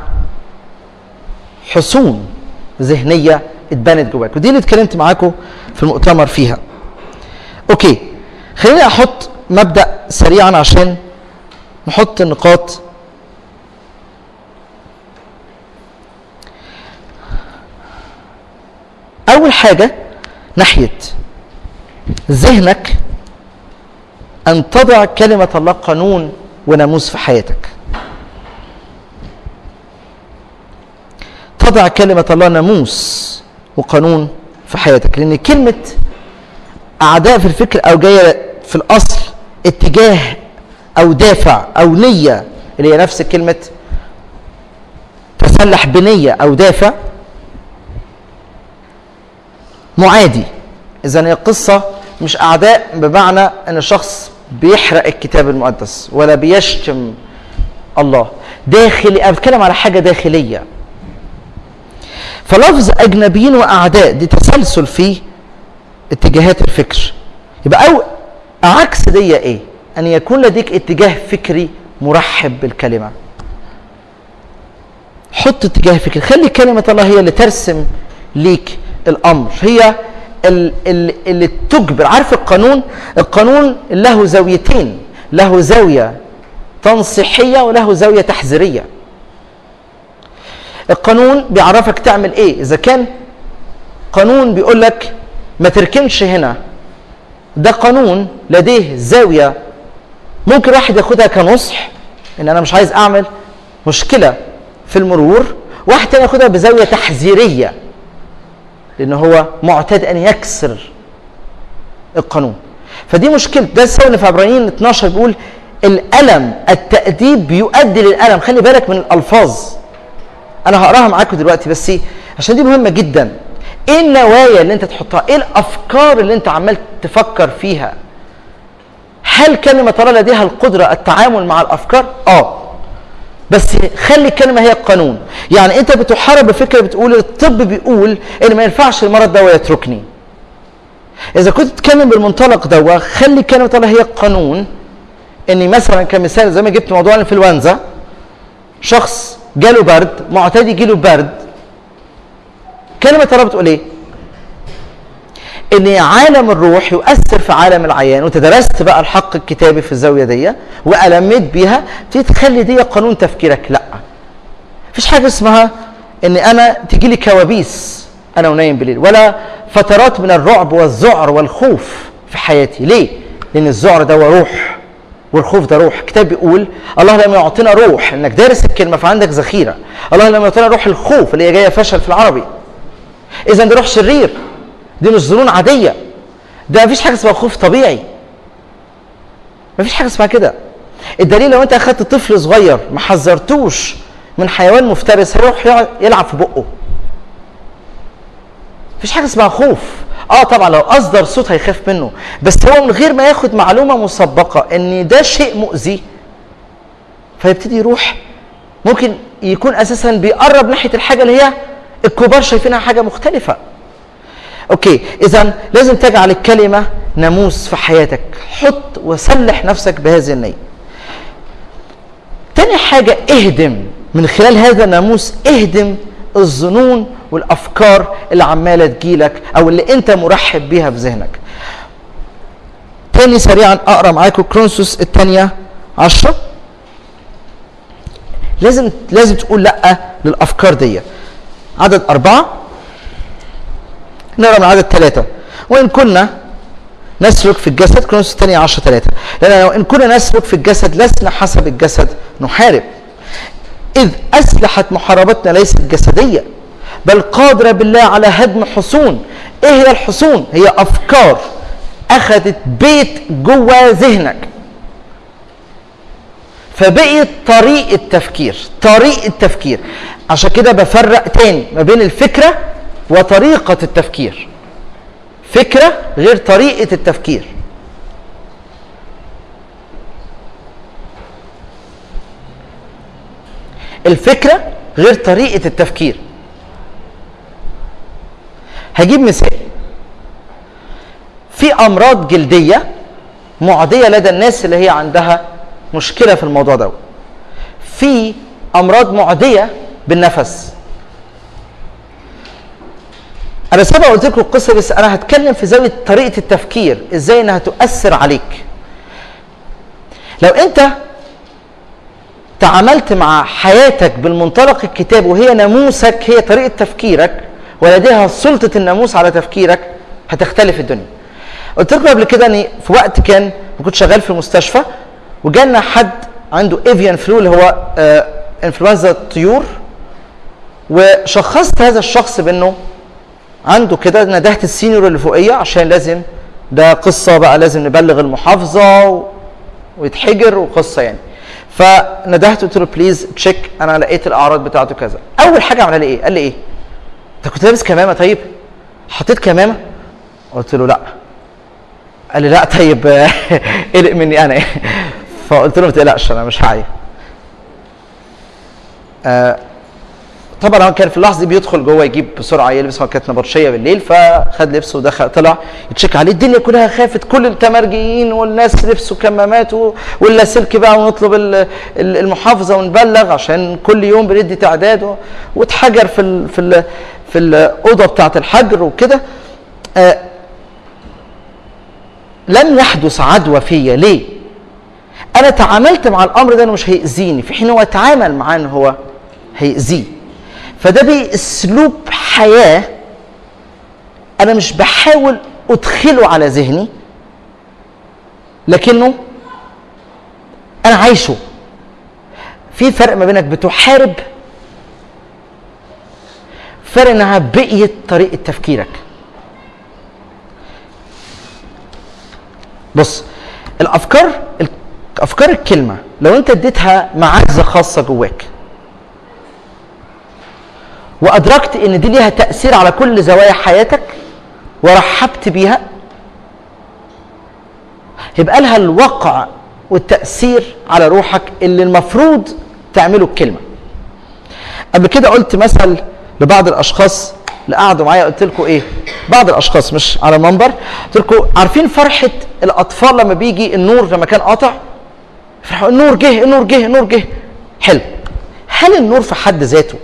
[SPEAKER 1] حصون ذهنيه اتبنت جواك ودي اللي اتكلمت معاكم في المؤتمر فيها اوكي خليني احط مبدا سريعا عشان نحط النقاط اول حاجه ناحيه ذهنك ان تضع كلمه الله قانون وناموس في حياتك تضع كلمه الله ناموس وقانون في حياتك لان كلمه اعداء في الفكر او جايه في الاصل اتجاه او دافع او نيه اللي هي نفس كلمه تسلح بنيه او دافع معادي اذا هي قصه مش اعداء بمعنى ان الشخص بيحرق الكتاب المقدس ولا بيشتم الله داخلي انا بتكلم على حاجه داخليه فلفظ اجنبيين واعداء دي تسلسل في اتجاهات الفكر يبقى أو عكس دي ايه ان يكون لديك اتجاه فكري مرحب بالكلمه حط اتجاه فكري خلي كلمه الله هي اللي ترسم ليك الامر هي ال- ال- اللي تجبر عارف القانون القانون له زاويتين له زاويه تنصيحيه وله زاويه تحذيريه القانون بيعرفك تعمل ايه اذا كان قانون بيقول لك ما تركنش هنا ده قانون لديه زاويه ممكن واحد ياخدها كنصح ان انا مش عايز اعمل مشكله في المرور واحد تاني ياخدها بزاويه تحذيريه لان هو معتاد ان يكسر القانون فدي مشكله ده السبب اللي في عبرانيين 12 بيقول الالم التاديب بيؤدي للالم خلي بالك من الالفاظ انا هقراها معاكم دلوقتي بس عشان دي مهمه جدا ايه النوايا اللي انت تحطها ايه الافكار اللي انت عمال تفكر فيها هل كلمه الله لديها القدره التعامل مع الافكار اه بس خلي الكلمه هي القانون يعني انت بتحارب بفكره بتقول الطب بيقول ان ما ينفعش المرض ده ويتركني اذا كنت تتكلم بالمنطلق ده خلي كلمه الله هي القانون اني مثلا كمثال زي ما جبت موضوع الانفلونزا شخص جاله برد معتاد يجيله برد كلمه الله بتقول ايه ان عالم الروح يؤثر في عالم العيان وانت درست بقى الحق الكتابي في الزاويه دي والميت بيها تيجي تخلي دي قانون تفكيرك لا مفيش حاجه اسمها ان انا تيجي لي كوابيس انا ونايم بالليل ولا فترات من الرعب والذعر والخوف في حياتي ليه لان الذعر ده هو روح والخوف ده روح الكتاب بيقول الله لم يعطينا روح انك دارس الكلمه فعندك ذخيره الله لم يعطينا روح الخوف اللي هي جايه فشل في العربي اذا ده روح شرير دي مش ظنون عاديه ده مفيش حاجه اسمها خوف طبيعي مفيش حاجه اسمها كده الدليل لو انت اخدت طفل صغير ما حذرتوش من حيوان مفترس هيروح يقعد يلعب في بقه مفيش حاجه اسمها خوف اه طبعا لو اصدر صوت هيخاف منه بس هو من غير ما ياخد معلومه مسبقه ان ده شيء مؤذي فيبتدي يروح ممكن يكون اساسا بيقرب ناحيه الحاجه اللي هي الكبار شايفينها حاجه مختلفه اوكي اذا لازم تجعل الكلمه ناموس في حياتك حط وسلح نفسك بهذه النيه تاني حاجه اهدم من خلال هذا الناموس اهدم الظنون والافكار اللي عماله تجيلك او اللي انت مرحب بيها في ذهنك تاني سريعا اقرا معاكم كرونسوس الثانيه عشرة لازم لازم تقول لا للافكار دي عدد أربعة نقرا من عدد ثلاثة وإن كنا نسلك في الجسد كرونس الثانية عشر ثلاثة لأن إن كنا نسلك في الجسد لسنا حسب الجسد نحارب إذ أسلحة محاربتنا ليست جسدية بل قادرة بالله على هدم حصون إيه هي الحصون؟ هي أفكار أخذت بيت جوه ذهنك فبقيت طريقة تفكير طريقة تفكير عشان كده بفرق تاني ما بين الفكرة وطريقة التفكير فكرة غير طريقة التفكير الفكرة غير طريقة التفكير هجيب مثال في أمراض جلدية معدية لدى الناس اللي هي عندها مشكلة في الموضوع ده في أمراض معدية بالنفس انا سبق قلت لكم القصه بس انا هتكلم في زاويه طريقه التفكير ازاي انها تؤثر عليك لو انت تعاملت مع حياتك بالمنطلق الكتاب وهي ناموسك هي طريقه تفكيرك ولديها سلطه الناموس على تفكيرك هتختلف الدنيا قلت لكم قبل كده اني في وقت كان كنت شغال في المستشفى وجالنا حد عنده ايفيان فلو اللي هو آه انفلونزا الطيور وشخصت هذا الشخص بانه عنده كده ندهت السينيور اللي فوقيه عشان لازم ده قصه بقى لازم نبلغ المحافظه و... ويتحجر وقصه يعني فندهت قلت له بليز تشيك انا لقيت الاعراض بتاعته كذا اول حاجه عملها لي ايه قال لي ايه انت كنت لابس كمامه طيب حطيت كمامه قلت له لا قال لي لا طيب قلق مني انا فقلت له ما تقلقش انا مش هعيا آه طبعا هو كان في اللحظه دي بيدخل جوه يجيب بسرعه يلبس هو كانت نبطشيه بالليل فخد لبسه ودخل طلع يتشيك عليه الدنيا كلها خافت كل التمرجيين والناس لبسوا كمامات و- واللاسلكي بقى ونطلب ال- ال- المحافظه ونبلغ عشان كل يوم بندي تعداد و- واتحجر في ال في ال في الاوضه بتاعه الحجر وكده آه لم يحدث عدوى فيا ليه؟ انا تعاملت مع الامر ده انه مش هيأذيني في حين هو اتعامل معاه ان هو هيأذيه فده باسلوب حياه انا مش بحاول ادخله على ذهني لكنه انا عايشه في فرق ما بينك بتحارب فرق انها بقيت طريقه تفكيرك بص الافكار افكار الكلمه لو انت اديتها معزه خاصه جواك وادركت ان دي ليها تاثير على كل زوايا حياتك ورحبت بيها يبقى لها الوقع والتاثير على روحك اللي المفروض تعمله الكلمه قبل كده قلت مثل لبعض الاشخاص اللي قعدوا معايا قلت لكم ايه بعض الاشخاص مش على المنبر قلت لكم عارفين فرحه الاطفال لما بيجي النور لما كان قاطع فرحوا النور جه النور جه النور جه حلو هل النور في حد ذاته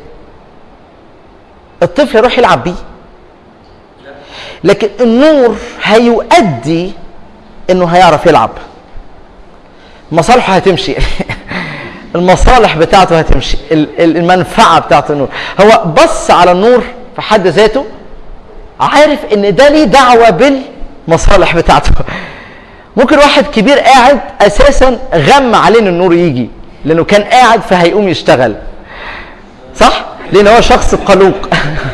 [SPEAKER 1] الطفل يروح يلعب بيه لكن النور هيؤدي انه هيعرف يلعب مصالحه هتمشي المصالح بتاعته هتمشي ال- ال- المنفعه بتاعت النور هو بص على النور في حد ذاته عارف ان ده ليه دعوه بالمصالح بتاعته ممكن واحد كبير قاعد اساسا غم عليه ان النور يجي لانه كان قاعد فهيقوم يشتغل صح لان هو شخص قلوق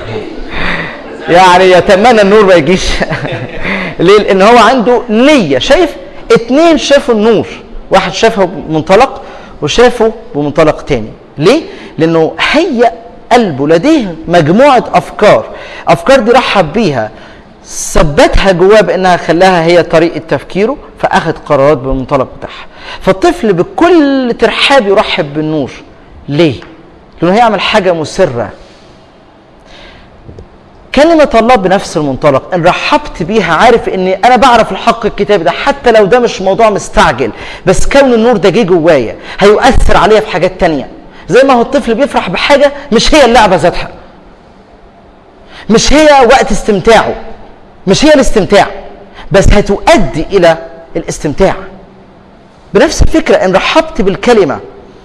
[SPEAKER 1] يعني يتمنى النور ما يجيش ليه لان هو عنده نيه شايف اتنين شافوا النور واحد شافه بمنطلق وشافه بمنطلق تاني ليه لانه هيأ قلبه لديه مجموعه افكار افكار دي رحب بيها ثبتها جواه بانها خلاها هي طريقه تفكيره فاخذ قرارات بالمنطلق بتاعها فالطفل بكل ترحاب يرحب بالنور ليه لانه هيعمل حاجه مسره كلمة الله بنفس المنطلق ان رحبت بيها عارف ان انا بعرف الحق الكتابي ده حتى لو ده مش موضوع مستعجل بس كون النور ده جه جوايا هيؤثر عليا في حاجات تانية زي ما هو الطفل بيفرح بحاجة مش هي اللعبة ذاتها مش هي وقت استمتاعه مش هي الاستمتاع بس هتؤدي الى الاستمتاع بنفس الفكرة ان رحبت بالكلمة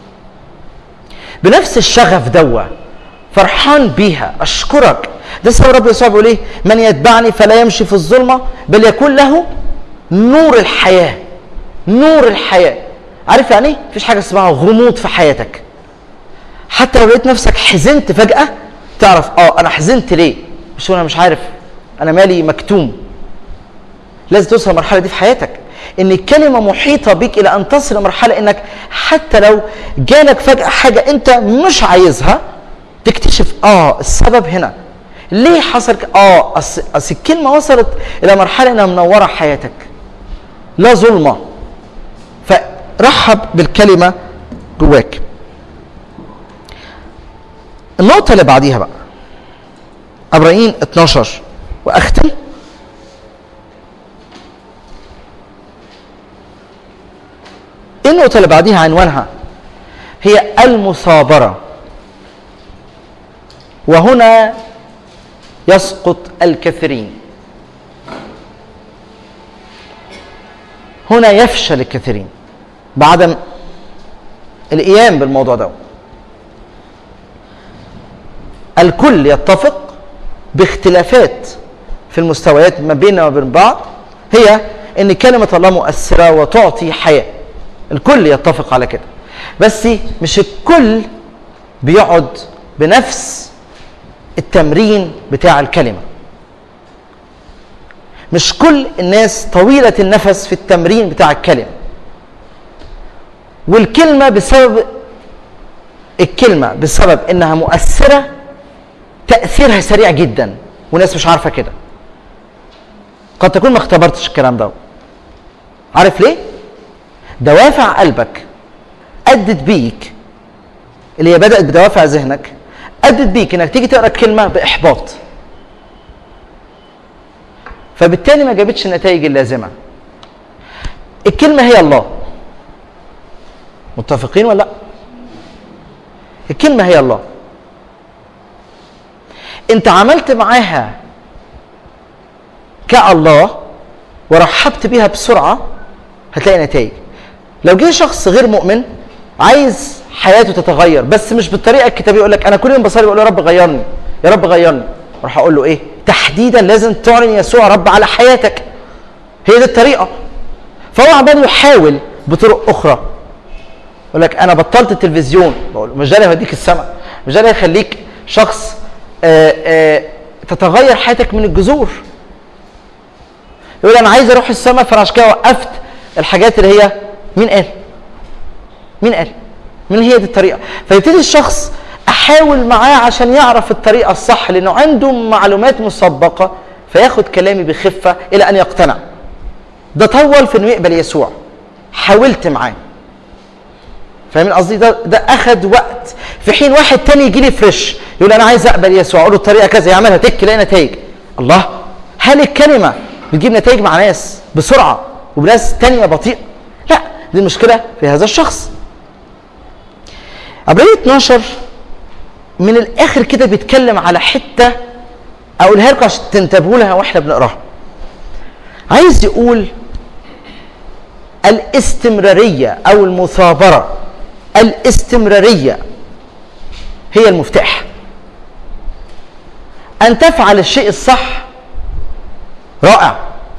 [SPEAKER 1] بنفس الشغف دوا فرحان بيها اشكرك ده سبب رب يسوع بيقول ايه من يتبعني فلا يمشي في الظلمه بل يكون له نور الحياه نور الحياه عارف يعني ايه مفيش حاجه اسمها غموض في حياتك حتى لو لقيت نفسك حزنت فجاه تعرف اه انا حزنت ليه مش انا مش عارف انا مالي مكتوم لازم توصل المرحله دي في حياتك ان الكلمه محيطه بيك الى ان تصل لمرحله انك حتى لو جالك فجاه حاجه انت مش عايزها تكتشف اه السبب هنا ليه حصل ك... اه اصل أصل الكلمه وصلت الى مرحله انها منوره حياتك لا ظلمه فرحب بالكلمه جواك النقطة اللي بعديها بقى عبرانيين 12 واختم ايه النقطة اللي بعديها عنوانها هي المثابرة وهنا يسقط الكثيرين هنا يفشل الكثيرين بعدم القيام بالموضوع ده الكل يتفق باختلافات في المستويات ما بيننا وبين بعض هي ان كلمه الله مؤثره وتعطي حياه الكل يتفق على كده بس مش الكل بيقعد بنفس التمرين بتاع الكلمه مش كل الناس طويله النفس في التمرين بتاع الكلمه والكلمه بسبب الكلمه بسبب انها مؤثره تاثيرها سريع جدا وناس مش عارفه كده قد تكون ما اختبرتش الكلام ده عارف ليه دوافع قلبك ادت بيك اللي هي بدات بدوافع ذهنك ادت بيك انك تيجي تقرا الكلمه باحباط فبالتالي ما جابتش النتائج اللازمه الكلمه هي الله متفقين ولا لا الكلمه هي الله انت عملت معاها كالله ورحبت بيها بسرعه هتلاقي نتائج لو جه شخص غير مؤمن عايز حياته تتغير بس مش بالطريقه الكتابيه يقول لك انا كل يوم بصلي بقول يا رب غيرني يا رب غيرني راح اقول له ايه تحديدا لازم تعلن يسوع رب على حياتك هي دي الطريقه فهو عمال يحاول بطرق اخرى يقول لك انا بطلت التلفزيون بقول له مش ده اللي هيوديك السماء مش ده اللي هيخليك شخص آآ آآ تتغير حياتك من الجذور يقول انا عايز اروح السماء فانا عشان كده وقفت الحاجات اللي هي مين قال؟ مين قال؟ مين هي دي الطريقه؟ فيبتدي الشخص احاول معاه عشان يعرف الطريقه الصح لانه عنده معلومات مسبقه فياخد كلامي بخفه الى ان يقتنع. ده طول في انه يقبل يسوع. حاولت معاه. فاهمين قصدي؟ ده ده اخد وقت في حين واحد تاني يجي لي فريش يقول انا عايز اقبل يسوع اقول له الطريقه كذا يعملها تك يلاقي نتائج. الله هل الكلمه بتجيب نتائج مع ناس بسرعه وناس تانية بطيء؟ لا دي المشكله في هذا الشخص. عبرية 12 من الاخر كده بيتكلم على حته اقولها لكم عشان تنتبهوا لها واحنا بنقراها. عايز يقول الاستمراريه او المثابره الاستمراريه هي المفتاح. ان تفعل الشيء الصح رائع.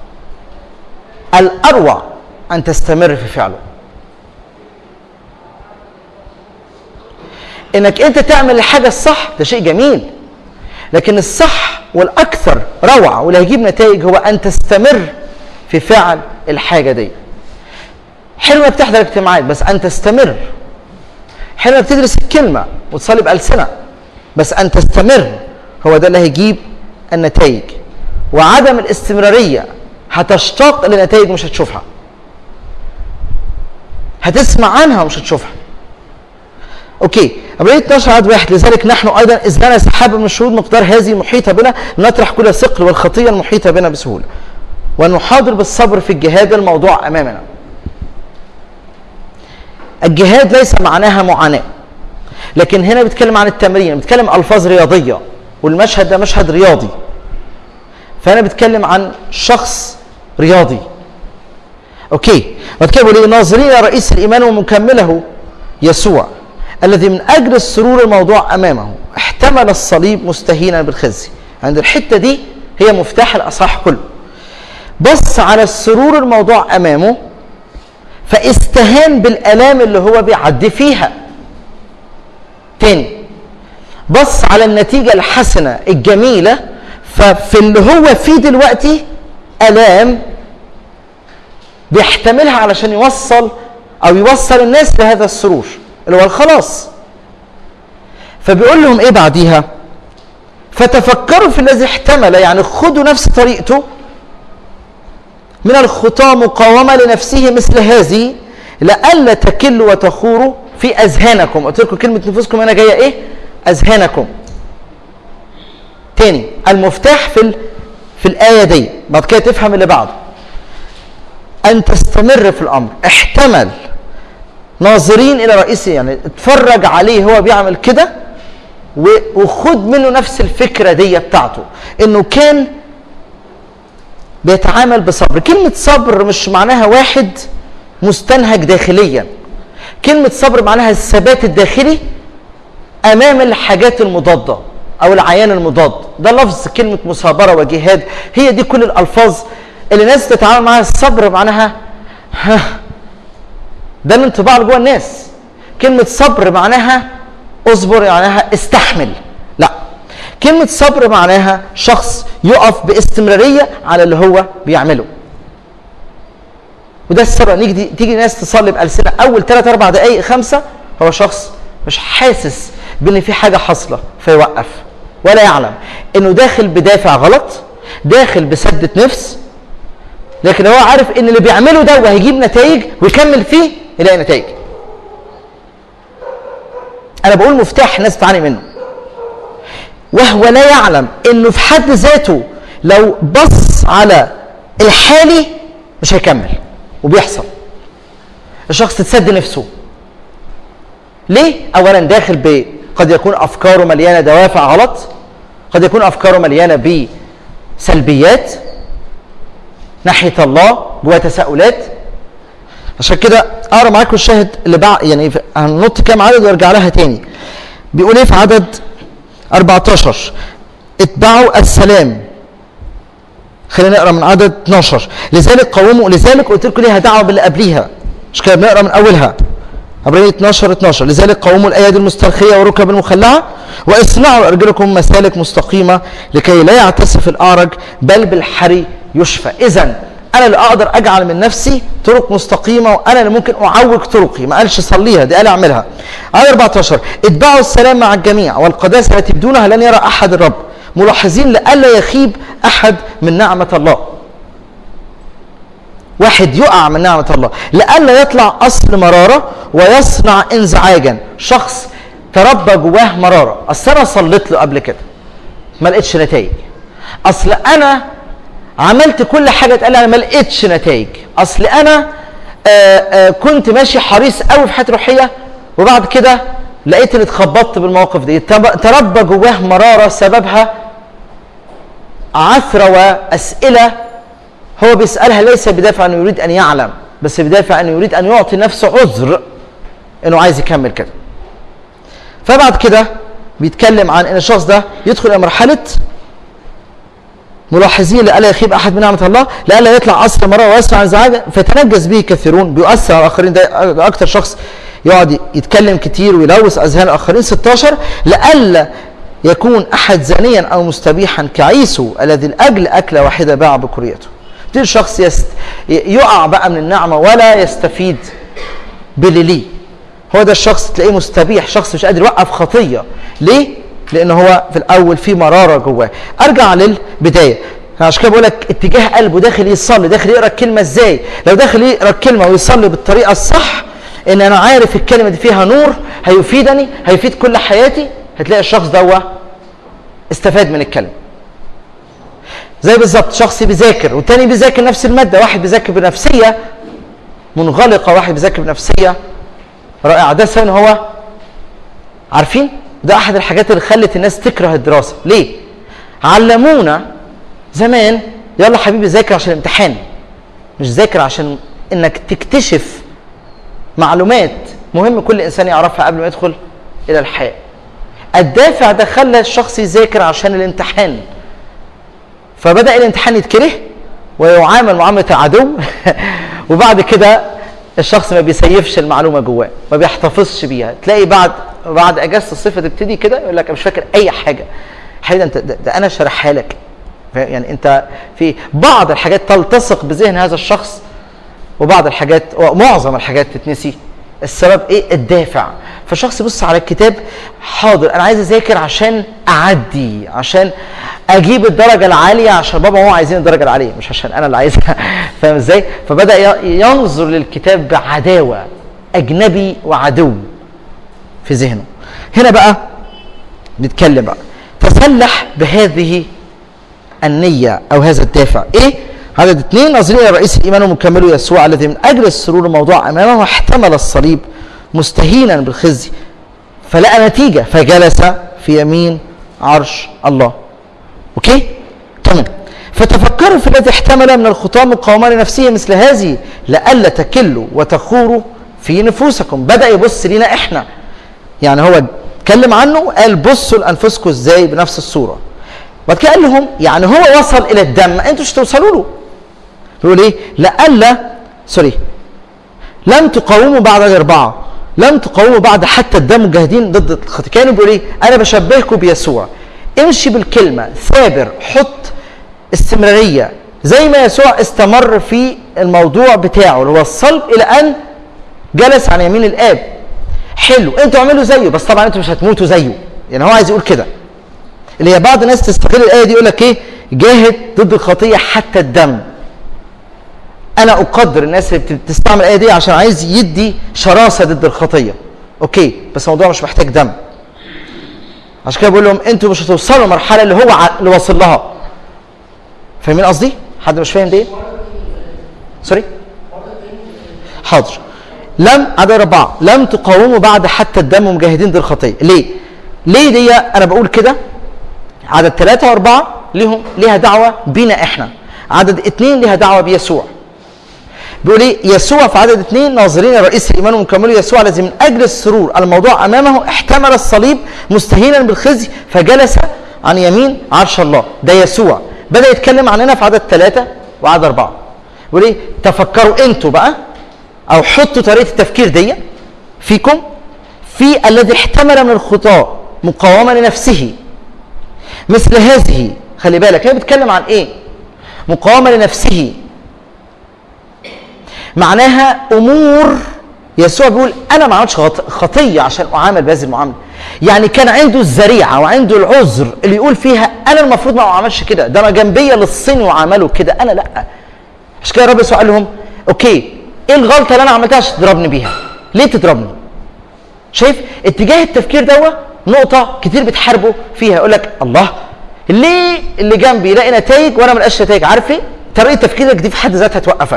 [SPEAKER 1] الاروع ان تستمر في فعله. انك انت تعمل الحاجه الصح ده شيء جميل لكن الصح والاكثر روعه واللي هيجيب نتائج هو ان تستمر في فعل الحاجه دي حلو انك تحضر اجتماعات بس ان تستمر حلو انك تدرس الكلمه وتصلي بالسنه بس ان تستمر هو ده اللي هيجيب النتائج وعدم الاستمراريه هتشتاق لنتائج مش هتشوفها هتسمع عنها ومش هتشوفها اوكي عبرية 12 عدد واحد لذلك نحن ايضا اذ لنا سحابه من الشهود مقدار هذه محيطه بنا نطرح كل ثقل والخطيه المحيطه بنا بسهوله ونحاضر بالصبر في الجهاد الموضوع امامنا الجهاد ليس معناها معاناه لكن هنا بيتكلم عن التمرين بيتكلم الفاظ رياضيه والمشهد ده مشهد رياضي فانا بتكلم عن شخص رياضي اوكي وكتبوا لي ناظرين رئيس الايمان ومكمله يسوع الذي من اجل السرور الموضوع امامه احتمل الصليب مستهينا بالخزي عند الحته دي هي مفتاح الاصحاح كله بص على السرور الموضوع امامه فاستهان بالالام اللي هو بيعدي فيها تاني بص على النتيجه الحسنه الجميله ففي اللي هو فيه دلوقتي الام بيحتملها علشان يوصل او يوصل الناس لهذا السرور اللي هو الخلاص فبيقول لهم ايه بعديها فتفكروا في الذي احتمل يعني خدوا نفس طريقته من الخطى مقاومة لنفسه مثل هذه لئلا تكلوا وتخوروا في أذهانكم قلت لكم كلمة نفوسكم هنا جاية إيه؟ أذهانكم تاني المفتاح في ال... في الآية دي بعد كده تفهم اللي بعده أن تستمر في الأمر احتمل ناظرين الى رئيسه يعني اتفرج عليه هو بيعمل كده وخد منه نفس الفكره دي بتاعته انه كان بيتعامل بصبر كلمه صبر مش معناها واحد مستنهج داخليا كلمه صبر معناها الثبات الداخلي امام الحاجات المضاده او العيان المضاد ده لفظ كلمه مثابره وجهاد هي دي كل الالفاظ اللي الناس تتعامل معاها الصبر معناها ها ده الانطباع اللي جوه الناس كلمة صبر معناها اصبر معناها استحمل لا كلمة صبر معناها شخص يقف باستمرارية على اللي هو بيعمله وده السبب نيجي تيجي ناس تصلي بألسنة أول 3 4 دقايق خمسة هو شخص مش حاسس بإن في حاجة حاصلة فيوقف ولا يعلم إنه داخل بدافع غلط داخل بسدة نفس لكن هو عارف إن اللي بيعمله ده وهيجيب نتائج ويكمل فيه يلاقي نتائج انا بقول مفتاح الناس تعاني منه وهو لا يعلم انه في حد ذاته لو بص على الحالي مش هيكمل وبيحصل الشخص تسد نفسه ليه اولا داخل ب قد يكون افكاره مليانه دوافع غلط قد يكون افكاره مليانه بسلبيات ناحيه الله جواها تساؤلات عشان كده اقرا معاكم الشاهد اللي بعد يعني هننط كام عدد وارجع لها تاني بيقول ايه في عدد 14 اتبعوا السلام خلينا نقرا من عدد 12 لذلك قوموا لذلك قلت لكم ليها دعوه باللي قبليها مش كده بنقرا من اولها عبرين 12 12 لذلك قوموا الايادي المسترخيه والركب المخلعه واصنعوا ارجلكم مسالك مستقيمه لكي لا يعتسف الاعرج بل بالحري يشفى اذا انا اللي اقدر اجعل من نفسي طرق مستقيمه وانا اللي ممكن اعوج طرقي ما قالش صليها دي قال اعملها آية 14 اتبعوا السلام مع الجميع والقداسه التي بدونها لن يرى احد الرب ملاحظين لئلا يخيب احد من نعمه الله واحد يقع من نعمه الله لئلا يطلع اصل مراره ويصنع انزعاجا شخص تربى جواه مراره اصل انا صليت له قبل كده ما لقيتش نتائج اصل انا عملت كل حاجه اتقال انا ما لقيتش نتائج اصل انا آآ آآ كنت ماشي حريص قوي في حياتي الروحيه وبعد كده لقيت اني اتخبطت بالمواقف دي تربى جواه مراره سببها عثره واسئله هو بيسالها ليس بدافع انه يريد ان يعلم بس بدافع انه يريد ان يعطي نفسه عذر انه عايز يكمل كده فبعد كده بيتكلم عن ان الشخص ده يدخل الى مرحله ملاحظين لئلا يخيب احد من نعمه الله لئلا يطلع اصل مره ويسمع انزعاجا فيتنجس به كثيرون بيؤثر على الاخرين ده اكتر شخص يقعد يتكلم كتير ويلوث اذهان الاخرين 16 لئلا يكون احد زانيا او مستبيحا كعيسو الذي لاجل اكله واحده باع بكريته يبتدي الشخص يست... يقع بقى من النعمه ولا يستفيد باللي ليه هو ده الشخص تلاقيه مستبيح شخص مش قادر يوقف خطيه ليه لان هو في الاول في مراره جواه ارجع للبدايه عشان كده بقول لك اتجاه قلبه داخل يصلي داخل يقرا الكلمه ازاي لو داخل يقرا الكلمه ويصلي بالطريقه الصح ان انا عارف الكلمه دي فيها نور هيفيدني هيفيد كل حياتي هتلاقي الشخص ده استفاد من الكلمه زي بالظبط شخص بيذاكر والتاني بيذاكر نفس الماده واحد بيذاكر بنفسيه منغلقه واحد بيذاكر بنفسيه رائعه ده سن هو عارفين ده احد الحاجات اللي خلت الناس تكره الدراسه ليه علمونا زمان يلا حبيبي ذاكر عشان الامتحان مش ذاكر عشان انك تكتشف معلومات مهم كل انسان يعرفها قبل ما يدخل الى الحياه الدافع ده خلى الشخص يذاكر عشان الامتحان فبدا الامتحان يتكره ويعامل معامله عدو وبعد كده الشخص ما بيسيفش المعلومه جواه ما بيحتفظش بيها تلاقي بعد بعد اجازه الصيف تبتدي كده يقول لك انا مش فاكر اي حاجه حبيبي انت ده, ده انا شارحها لك يعني انت في بعض الحاجات تلتصق بذهن هذا الشخص وبعض الحاجات ومعظم الحاجات تتنسي السبب ايه الدافع فالشخص يبص على الكتاب حاضر انا عايز اذاكر عشان اعدي عشان اجيب الدرجه العاليه عشان بابا وماما عايزين الدرجه العاليه مش عشان انا اللي عايزها فاهم ازاي فبدا ينظر للكتاب بعداوه اجنبي وعدو في ذهنه هنا بقى نتكلم بقى تسلح بهذه النية أو هذا الدافع إيه؟ عدد اثنين ناظرين إلى رئيس الإيمان ومكمله يسوع الذي من أجل السرور الموضوع أمامه احتمل الصليب مستهينا بالخزي فلقى نتيجة فجلس في يمين عرش الله أوكي؟ تمام فتفكروا في الذي احتمل من الخطام مقاومة لنفسه مثل هذه لئلا تكلوا وتخوروا في نفوسكم بدأ يبص لينا إحنا يعني هو اتكلم عنه قال بصوا لانفسكم ازاي بنفس الصوره بعد كده قال لهم يعني هو وصل الى الدم انتوا مش توصلوا له بيقول ايه لئلا سوري لم تقاوموا بعد الاربعه لم تقاوموا بعد حتى الدم مجاهدين ضد الخطيه كانوا بيقول ايه انا بشبهكم بيسوع امشي بالكلمه ثابر حط استمراريه زي ما يسوع استمر في الموضوع بتاعه اللي هو الصلب الى ان جلس عن يمين الاب حلو انتوا اعملوا زيه بس طبعا انتوا مش هتموتوا زيه يعني هو عايز يقول كده اللي هي بعض الناس تستغل الايه دي يقول لك ايه جاهد ضد الخطيه حتى الدم انا اقدر الناس اللي بتستعمل الايه دي عشان عايز يدي شراسه ضد الخطيه اوكي بس الموضوع مش محتاج دم عشان كده بقول لهم انتوا مش هتوصلوا للمرحله اللي هو ع- اللي واصل لها فاهمين قصدي حد مش فاهم دي سوري حاضر لم عدد أربعة لم تقاوموا بعد حتى الدم مجاهدين ضد الخطية ليه؟ ليه دي أنا بقول كده عدد ثلاثة وأربعة ليهم ليها دعوة بينا إحنا عدد اثنين ليها دعوة بيسوع بيقول ايه يسوع في عدد اثنين ناظرين رئيس الايمان ومكمله يسوع الذي من اجل السرور الموضوع امامه احتمل الصليب مستهينا بالخزي فجلس عن يمين عرش الله ده يسوع بدا يتكلم عننا في عدد ثلاثه وعدد اربعه بيقول ايه تفكروا انتوا بقى او حطوا طريقه التفكير دي فيكم في الذي احتمل من الخطاه مقاومه لنفسه مثل هذه خلي بالك هي بتتكلم عن ايه مقاومه لنفسه معناها امور يسوع بيقول انا ما عملتش خط- خطيه عشان اعامل بهذه المعامله يعني كان عنده الذريعه وعنده العذر اللي يقول فيها انا المفروض ما اعملش كده ده انا جنبيه للصين وعملوا كده انا لا عشان كده الرب يسوع قال لهم اوكي ايه الغلطه اللي انا عملتها عشان تضربني بيها ليه تضربني شايف اتجاه التفكير دوت نقطه كتير بتحاربوا فيها يقول لك الله ليه اللي جنبي يلاقي نتائج وانا ما لقاش نتائج عارف ايه طريقه تفكيرك دي في حد ذاتها توقفك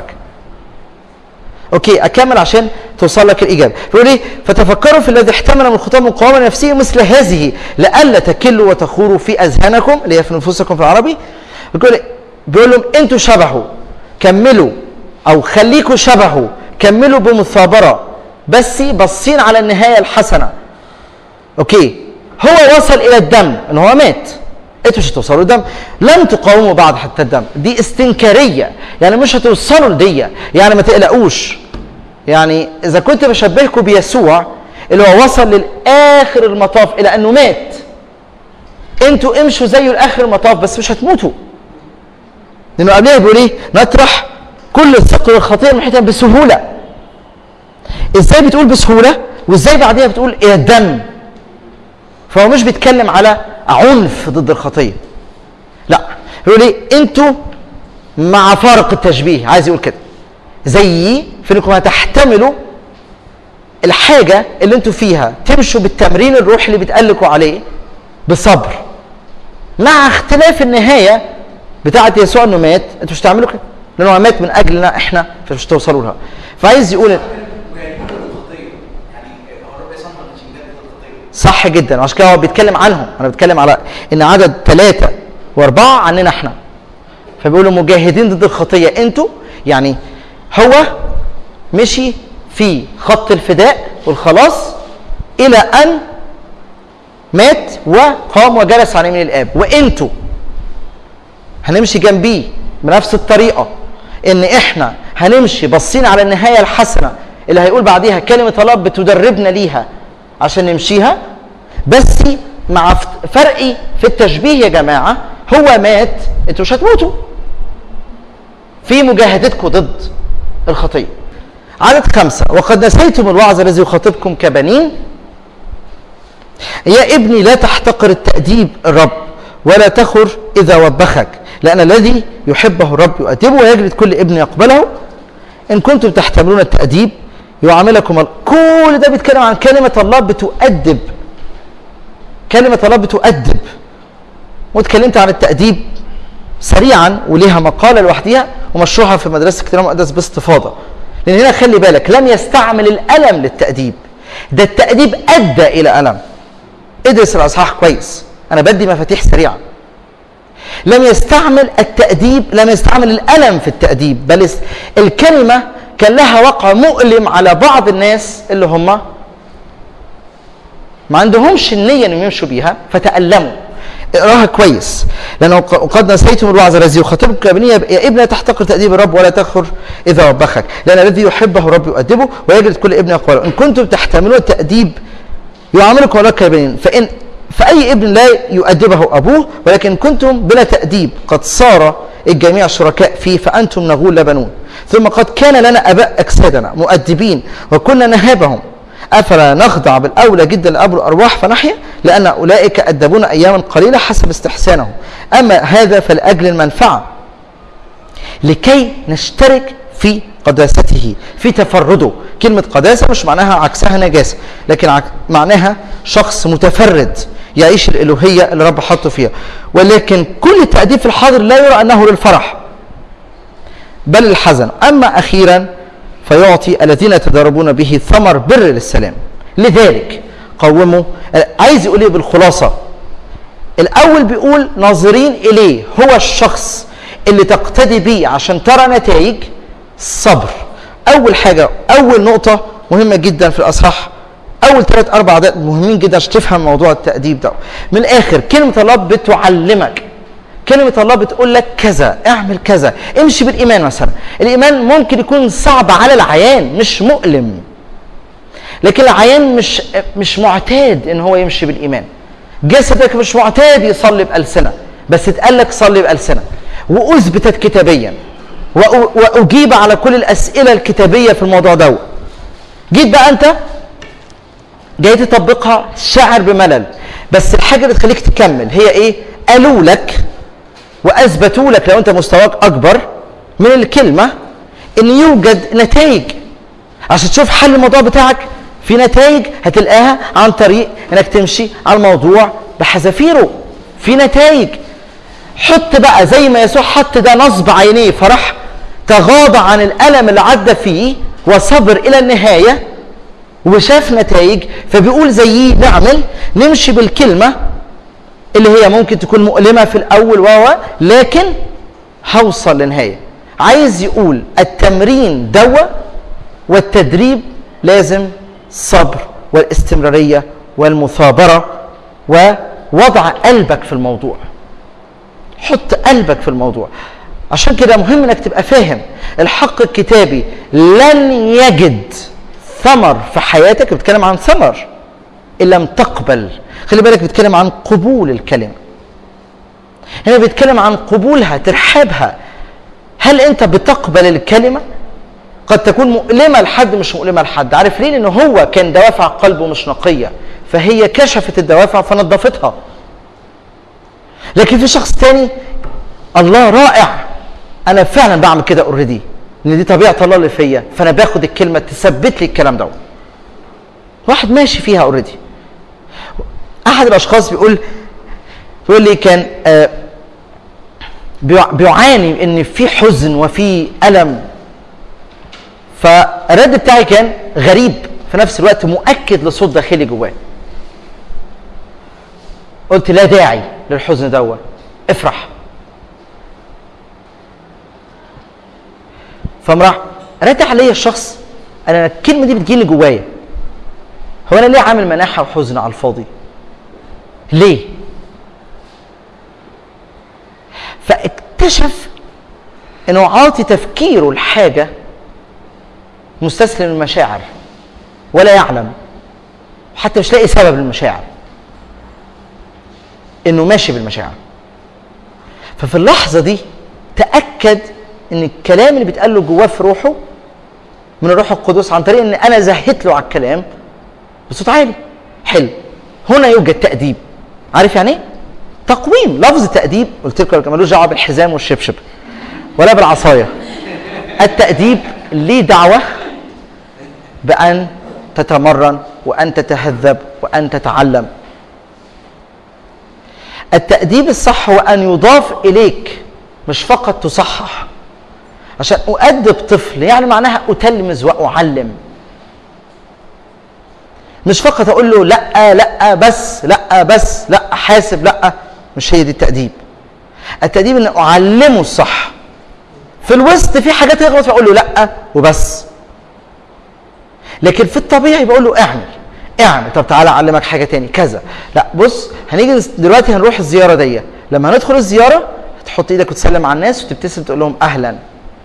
[SPEAKER 1] اوكي اكمل عشان توصل لك الاجابه بيقول ايه فتفكروا في الذي احتمل من الخطاب مقاومه نفسيه مثل هذه لئلا تكلوا وتخوروا في اذهانكم اللي هي في نفوسكم في العربي بيقول إيه؟ بيقول لهم انتوا شبهه كملوا او خليكوا شبهه كملوا بمثابره بس باصين على النهايه الحسنه اوكي هو وصل الى الدم ان هو مات انتوا مش هتوصلوا للدم لن تقاوموا بعد حتى الدم دي استنكاريه يعني مش هتوصلوا لدي يعني ما تقلقوش يعني اذا كنت بشبهكم بيسوع اللي هو وصل للاخر المطاف الى انه مات انتوا امشوا زيه لاخر المطاف بس مش هتموتوا لانه قبلها بيقول ايه نطرح كل الثقل والخطيه المحيطه بسهوله ازاي بتقول بسهوله وازاي بعديها بتقول الى الدم فهو مش بيتكلم على عنف ضد الخطيه لا يقول ايه انتوا مع فارق التشبيه عايز يقول كده زيي في انكم هتحتملوا الحاجه اللي انتوا فيها تمشوا بالتمرين الروحي اللي بتقلقوا عليه بصبر مع اختلاف النهايه بتاعه يسوع انه مات انتوا مش هتعملوا كده لانه هو مات من اجلنا احنا فمش توصلوا لها فعايز يقول
[SPEAKER 2] ويعني ضد الخطيه يعني هو الرب يسوع ما كانش بيجاهد ضد الخطيه
[SPEAKER 1] صح جدا عشان كده هو بيتكلم عنهم انا بتكلم على ان عدد ثلاثة واربعة عننا احنا فبيقولوا مجاهدين ضد الخطية انتوا يعني هو مشي في خط الفداء والخلاص الى ان مات وقام وجلس عن يمين الاب وانتوا هنمشي جنبيه بنفس الطريقه ان احنا هنمشي باصين على النهايه الحسنه اللي هيقول بعديها كلمه الله بتدربنا ليها عشان نمشيها بس مع ف- فرقي في التشبيه يا جماعه هو مات انتوا مش هتموتوا في مجاهدتكم ضد الخطيه عدد خمسة وقد نسيتم الوعظ الذي يخاطبكم كبنين يا ابني لا تحتقر التأديب الرب ولا تخر إذا وبخك لأن الذي يحبه الرب يؤدبه ويجلد كل ابن يقبله إن كنتم تحتملون التأديب يعاملكم ال- كل ده بيتكلم عن كلمة الله بتؤدب كلمة الله بتؤدب واتكلمت عن التأديب سريعا وليها مقالة لوحدها ومشروحة في مدرسة الكتاب المقدس باستفاضة لأن هنا خلي بالك لم يستعمل الألم للتأديب ده التأديب أدى إلى ألم ادرس الأصحاح كويس أنا بدي مفاتيح سريعة لم يستعمل التأديب لم يستعمل الألم في التأديب بل اس- الكلمة كان لها وقع مؤلم على بعض الناس اللي هم ما عندهمش النية انهم يمشوا بيها فتألموا اقراها كويس لانه ق- وقد نسيتم الوعظ الذي يخاطبك يا ابني يا ابني لا تحتقر تأديب الرب ولا تخر اذا وبخك لان الذي يحبه الرب يؤدبه ويجلد كل ابن يقبله ان كنتم تحتملون التأديب يعاملكم الله كالبنين فإن فأي ابن لا يؤدبه أبوه ولكن كنتم بلا تأديب قد صار الجميع شركاء فيه فأنتم نغول لا بنون ثم قد كان لنا أباء أجسادنا مؤدبين وكنا نهابهم أفلا نخضع بالأولى جدا لأبو الأرواح فنحيا لأن أولئك أدبونا أياما قليلة حسب استحسانهم أما هذا فلأجل المنفعة لكي نشترك في قداسته في تفرده كلمة قداسة مش معناها عكسها نجاسة لكن عك... معناها شخص متفرد يعيش الالوهيه اللي رب حطه فيها ولكن كل التاديب في الحاضر لا يرى انه للفرح بل الحزن اما اخيرا فيعطي الذين يتدربون به ثمر بر للسلام لذلك قوموا عايز يقول ايه بالخلاصه الاول بيقول ناظرين اليه هو الشخص اللي تقتدي بيه عشان ترى نتائج الصبر اول حاجه اول نقطه مهمه جدا في الاصحاح اول ثلاث اربع عدد مهمين جدا عشان تفهم موضوع التاديب ده من الاخر كلمه الله بتعلمك كلمة الله بتقول لك كذا اعمل كذا امشي بالإيمان مثلا الإيمان ممكن يكون صعب على العيان مش مؤلم لكن العيان مش مش معتاد ان هو يمشي بالإيمان جسدك مش معتاد يصلي بألسنة بس اتقال لك صلي بألسنة وأثبتت كتابيا وأ- وأجيب على كل الأسئلة الكتابية في الموضوع ده جيت بقى أنت جاي تطبقها شاعر بملل بس الحاجة اللي تخليك تكمل هي إيه؟ قالوا لك واثبتوا لك لو انت مستواك اكبر من الكلمه ان يوجد نتائج عشان تشوف حل الموضوع بتاعك في نتائج هتلاقيها عن طريق انك تمشي على الموضوع بحذافيره في نتائج حط بقى زي ما يسوع حط ده نصب عينيه فرح تغاضى عن الالم اللي عدى فيه وصبر الى النهايه وشاف نتائج فبيقول زيه نعمل نمشي بالكلمه اللي هي ممكن تكون مؤلمه في الاول و لكن هوصل لنهايه عايز يقول التمرين دواء والتدريب لازم صبر والاستمراريه والمثابره ووضع قلبك في الموضوع حط قلبك في الموضوع عشان كده مهم انك تبقى فاهم الحق الكتابي لن يجد ثمر في حياتك بتكلم عن ثمر ان لم تقبل خلي بالك بيتكلم عن قبول الكلمه هنا بيتكلم عن قبولها ترحابها هل انت بتقبل الكلمه قد تكون مؤلمه لحد مش مؤلمه لحد عارف ليه لان هو كان دوافع قلبه مش نقيه فهي كشفت الدوافع فنظفتها لكن في شخص تاني الله رائع انا فعلا بعمل كده اوريدي ان دي طبيعه الله اللي فيا فانا باخد الكلمه تثبت لي الكلام ده واحد ماشي فيها اوريدي احد الاشخاص بيقول بيقول لي كان آه، بيع- بيعاني ان في حزن وفي الم فالرد بتاعي كان غريب في نفس الوقت مؤكد لصوت داخلي جواه قلت لا داعي للحزن دوت افرح فمراح رد عليا الشخص انا الكلمه دي بتجيلي جوايا هو انا ليه عامل مناحه وحزن على الفاضي ليه فاكتشف انه عاطي تفكيره الحاجه مستسلم للمشاعر ولا يعلم حتى مش لاقي سبب للمشاعر انه ماشي بالمشاعر ففي اللحظه دي تاكد ان الكلام اللي بيتقال له جواه في روحه من الروح القدس عن طريق ان انا زهت له على الكلام بصوت عالي حلو هنا يوجد تأديب عارف يعني ايه؟ تقويم لفظ التأديب قلت لكم ملوش دعوه بالحزام والشبشب ولا بالعصايه التأديب ليه دعوه بأن تتمرن وأن تتهذب وأن تتعلم التأديب الصح هو أن يضاف إليك مش فقط تصحح عشان أؤدب طفل يعني معناها أتلمذ وأعلم مش فقط أقول له لا لا بس لا بس لا حاسب لا مش هي دي التأديب التأديب أن أعلمه الصح في الوسط في حاجات يغلط فأقول له لا وبس لكن في الطبيعي بقول له اعمل اعمل طب تعالى اعلمك حاجه تاني كذا لا بص هنيجي دلوقتي هنروح الزياره دي لما هندخل الزياره تحط ايدك وتسلم على الناس وتبتسم تقول لهم اهلا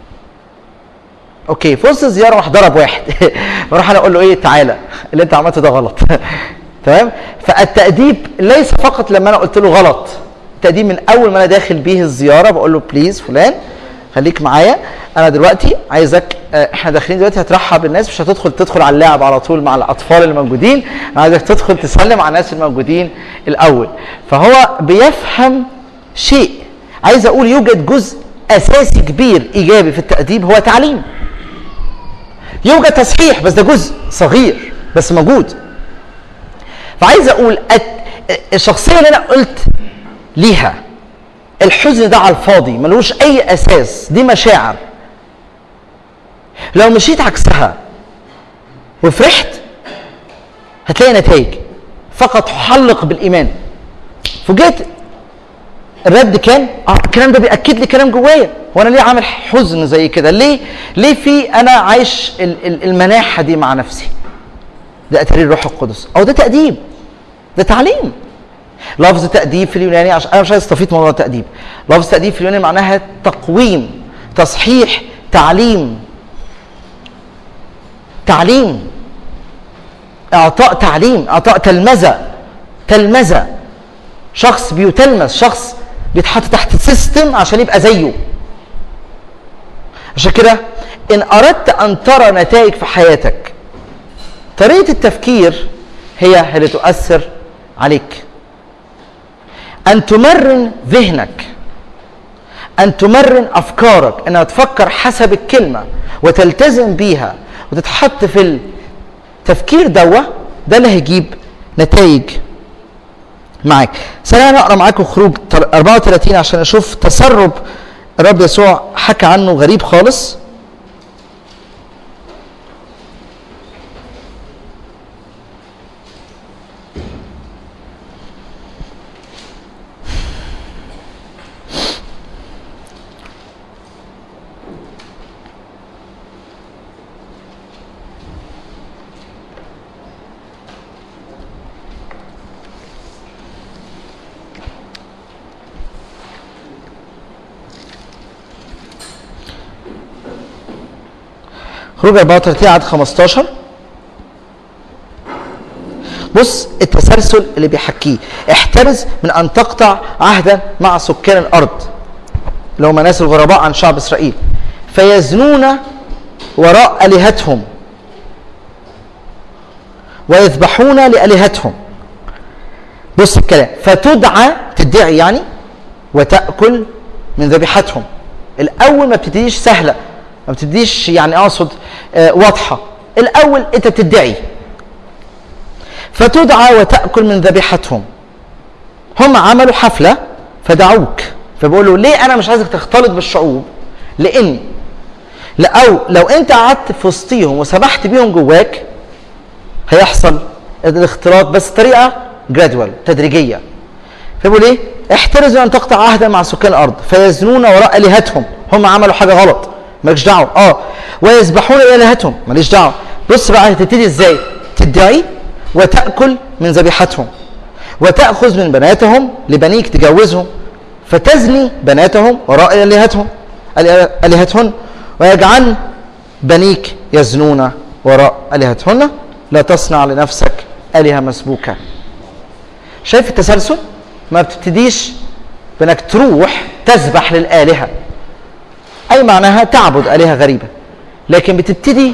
[SPEAKER 1] اوكي في وسط الزياره راح ضرب واحد بروح انا اقول له ايه تعالى اللي انت عملته ده غلط تمام فالتاديب ليس فقط لما انا قلت له غلط التاديب من اول ما انا داخل بيه الزياره بقول له بليز فلان خليك معايا انا دلوقتي عايزك آه، احنا داخلين دلوقتي هترحب بالناس مش هتدخل تدخل على اللاعب على طول مع الاطفال الموجودين انا عايزك تدخل تسلم على الناس الموجودين الاول فهو بيفهم شيء عايز اقول يوجد جزء اساسي كبير ايجابي في التاديب هو تعليم يوجد تصحيح بس ده جزء صغير بس موجود فعايز اقول الت- الشخصيه اللي انا قلت ليها الحزن ده على الفاضي ملوش اي اساس دي مشاعر لو مشيت عكسها وفرحت هتلاقي نتائج فقط حلق بالايمان فوجئت الرد كان اه الكلام ده بياكد لي كلام جوايا وانا ليه عامل حزن زي كده ليه ليه في انا عايش ال- ال- المناحه دي مع نفسي ده اتاري الروح القدس او ده تاديب ده تعليم لفظ تأديب في اليوناني عشان انا مش عايز استفيد موضوع التأديب لفظ تأديب في اليوناني معناها تقويم تصحيح تعليم تعليم اعطاء تعليم اعطاء تلمذه تلمذه شخص بيتلمذ شخص بيتحط تحت سيستم عشان يبقى زيه عشان كده ان اردت ان ترى نتائج في حياتك طريقه التفكير هي اللي تؤثر عليك ان تمرن ذهنك ان تمرن افكارك انها تفكر حسب الكلمه وتلتزم بيها وتتحط في التفكير دوا ده اللي هيجيب نتائج معاك سريعا اقرا معاكم خروج 34 عشان اشوف تسرب الرب يسوع حكى عنه غريب خالص خروج 34 عدد 15 بص التسلسل اللي بيحكيه احترز من ان تقطع عهدا مع سكان الارض اللي هم ناس الغرباء عن شعب اسرائيل فيزنون وراء الهتهم ويذبحون لالهتهم بص الكلام فتدعى تدعي يعني وتاكل من ذبيحتهم الاول ما بتبتديش سهله ما بتديش يعني اقصد آه واضحه الاول انت بتدعي فتدعى وتاكل من ذبيحتهم هم عملوا حفله فدعوك فبيقولوا ليه انا مش عايزك تختلط بالشعوب لان او لو انت قعدت في وسطيهم وسمحت بيهم جواك هيحصل الاختلاط بس طريقه جرادوال تدريجيه فبيقول ايه احترزوا ان تقطع عهدا مع سكان الارض فيزنون وراء الهتهم هم عملوا حاجه غلط مالكش دعوه اه ويذبحون الهتهم ماليش دعوه بص بقى هتبتدي ازاي تدعي وتاكل من ذبيحتهم وتاخذ من بناتهم لبنيك تجوزهم فتزني بناتهم وراء الهتهم الهتهن ويجعل بنيك يزنون وراء الهتهن لا تصنع لنفسك الهه مسبوكه شايف التسلسل ما بتبتديش بانك تروح تذبح للالهه اي معناها تعبد الهه غريبه لكن بتبتدي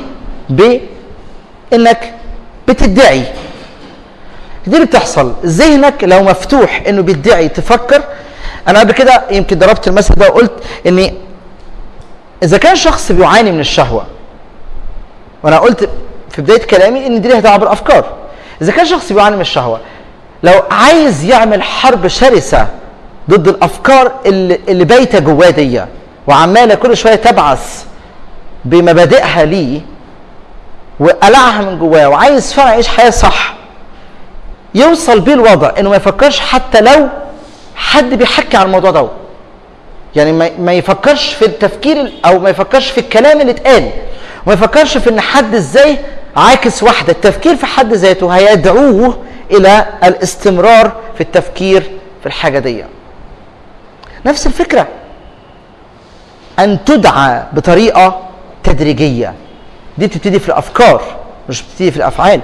[SPEAKER 1] بانك بتدعي دي اللي بتحصل ذهنك لو مفتوح انه بيدعي تفكر انا قبل كده يمكن ضربت المثل ده وقلت ان اذا كان شخص بيعاني من الشهوه وانا قلت في بدايه كلامي ان دي ليها دعوه بالافكار اذا كان شخص بيعاني من الشهوه لو عايز يعمل حرب شرسه ضد الافكار اللي, اللي بايته جواه دي وعماله كل شويه تبعث بمبادئها ليه وقلعها من جواه وعايز فعلا يعيش حياه صح يوصل بيه الوضع انه ما يفكرش حتى لو حد بيحكي عن الموضوع ده يعني ما, ما يفكرش في التفكير او ما يفكرش في الكلام اللي اتقال وما يفكرش في ان حد ازاي عاكس واحده التفكير في حد ذاته هيدعوه الى الاستمرار في التفكير في الحاجه دي نفس الفكره ان تدعى بطريقه تدريجيه دي بتبتدي في الافكار مش بتبتدي في الافعال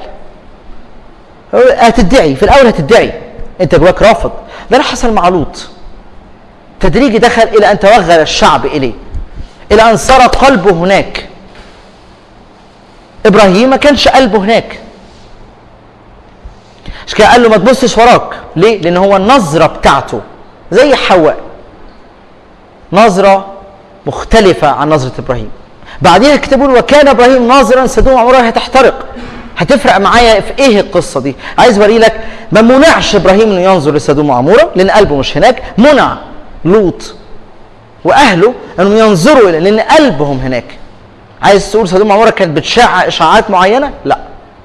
[SPEAKER 1] هتدعي في الاول هتدعي انت جواك رافض ده اللي حصل مع لوط تدريجي دخل الى ان توغل الشعب اليه الى ان صار قلبه هناك ابراهيم ما كانش قلبه هناك مش كده قال له ما تبصش وراك ليه لان هو النظره بتاعته زي حواء نظره مختلفه عن نظره ابراهيم بعدين كتبوا له وكان ابراهيم ناظرا سدوم عمرها هتحترق هتفرق معايا في ايه القصه دي عايز اوري لك ما منعش ابراهيم انه ينظر لسدوم وعموره لان قلبه مش هناك منع لوط واهله انهم ينظروا الى لان قلبهم هناك عايز تقول سدوم وعموره كانت بتشع اشاعات معينه لا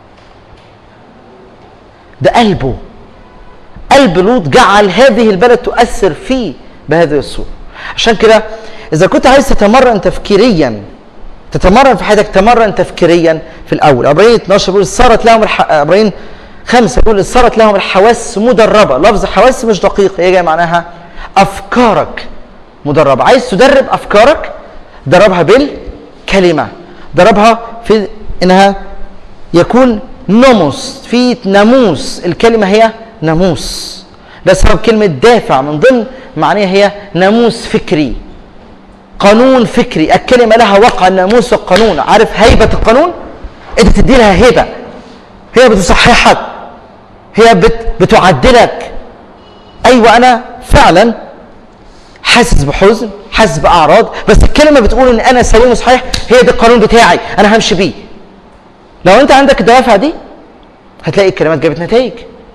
[SPEAKER 1] ده قلبه قلب لوط جعل هذه البلد تؤثر فيه بهذه الصوره عشان كده اذا كنت عايز تتمرن تفكيريا تتمرن في حياتك تمرن تفكيريا في الاول عبرين 12 بيقول صارت لهم الح... عبرين خمسة بيقول صارت لهم الحواس مدربة لفظ حواس مش دقيق هي جاي معناها أفكارك مدربة عايز تدرب أفكارك دربها بالكلمة دربها في إنها يكون نموس في ناموس الكلمة هي ناموس ده سبب كلمة دافع من ضمن معناها هي ناموس فكري قانون فكري الكلمة لها وقع الناموس والقانون عارف هيبة القانون انت تدي لها هيبة هي بتصححك هي بت بتعدلك ايوه انا فعلا حاسس بحزن حاسس باعراض بس الكلمه بتقول ان انا سليم وصحيح هي ده القانون بتاعي انا همشي بيه لو انت عندك الدوافع دي هتلاقي الكلمات جابت نتائج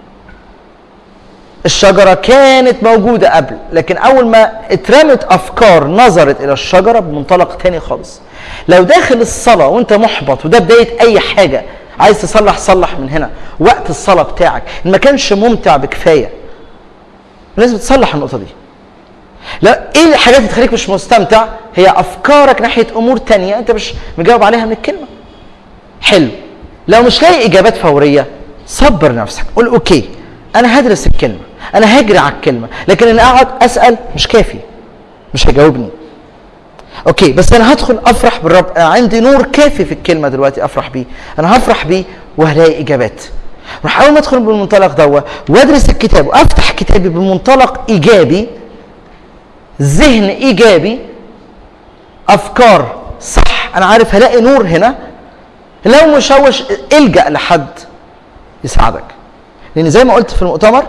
[SPEAKER 1] الشجرة كانت موجودة قبل لكن أول ما اترمت أفكار نظرت إلى الشجرة بمنطلق تاني خالص لو داخل الصلاة وأنت محبط وده بداية أي حاجة عايز تصلح صلح من هنا وقت الصلاة بتاعك إن ما كانش ممتع بكفاية لازم تصلح النقطة دي لا ايه الحاجات اللي تخليك مش مستمتع هي افكارك ناحيه امور تانية انت مش مجاوب عليها من الكلمه حلو لو مش لاقي اجابات فوريه صبر نفسك قول اوكي انا هدرس الكلمه انا هجري على الكلمه لكن ان اقعد اسال مش كافي مش هيجاوبني اوكي بس انا هدخل افرح بالرب أنا عندي نور كافي في الكلمه دلوقتي افرح بيه انا هفرح بيه وهلاقي اجابات راح اول ما ادخل بالمنطلق دوت وادرس الكتاب وافتح كتابي بمنطلق ايجابي ذهن ايجابي افكار صح انا عارف هلاقي نور هنا لو مشوش الجا لحد يساعدك لان زي ما قلت في المؤتمر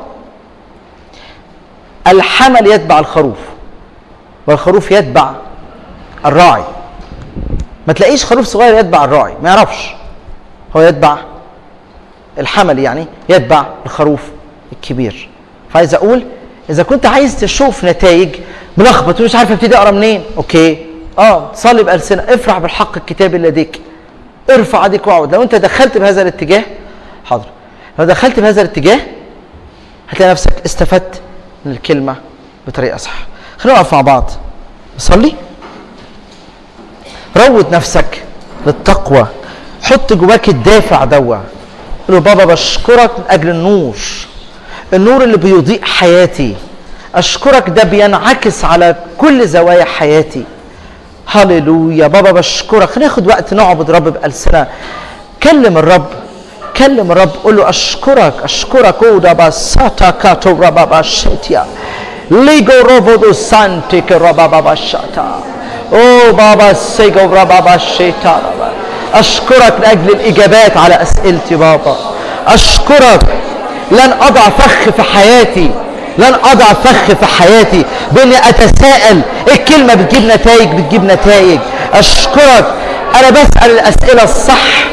[SPEAKER 1] الحمل يتبع الخروف والخروف يتبع الراعي ما تلاقيش خروف صغير يتبع الراعي ما يعرفش هو يتبع الحمل يعني يتبع الخروف الكبير فعايز اقول اذا كنت عايز تشوف نتائج ملخبط ومش عارف ابتدي اقرا منين اوكي اه صلي بالسنه افرح بالحق الكتابي لديك ارفع ايديك واقعد لو انت دخلت بهذا الاتجاه حاضر لو دخلت بهذا الاتجاه هتلاقي نفسك استفدت من الكلمه بطريقه صح خلينا نقف مع بعض نصلي روض نفسك للتقوى حط جواك الدافع دوا قول له بابا بشكرك من اجل النور النور اللي بيضيء حياتي اشكرك ده بينعكس على كل زوايا حياتي هللويا بابا بشكرك خلينا ناخد وقت نعبد رب بالسنه كلم الرب كلم الرب قول له اشكرك اشكرك او ربا ساتا كاتو ربا باشيتيا ليجو روفودو سانتيك ربا بابا شاتا او بابا سيجو ربا باشيتا ربا اشكرك لاجل الاجابات على اسئلتي بابا اشكرك لن اضع فخ في حياتي لن اضع فخ في حياتي باني اتساءل الكلمه بتجيب نتائج بتجيب نتائج اشكرك انا بسال الاسئله الصح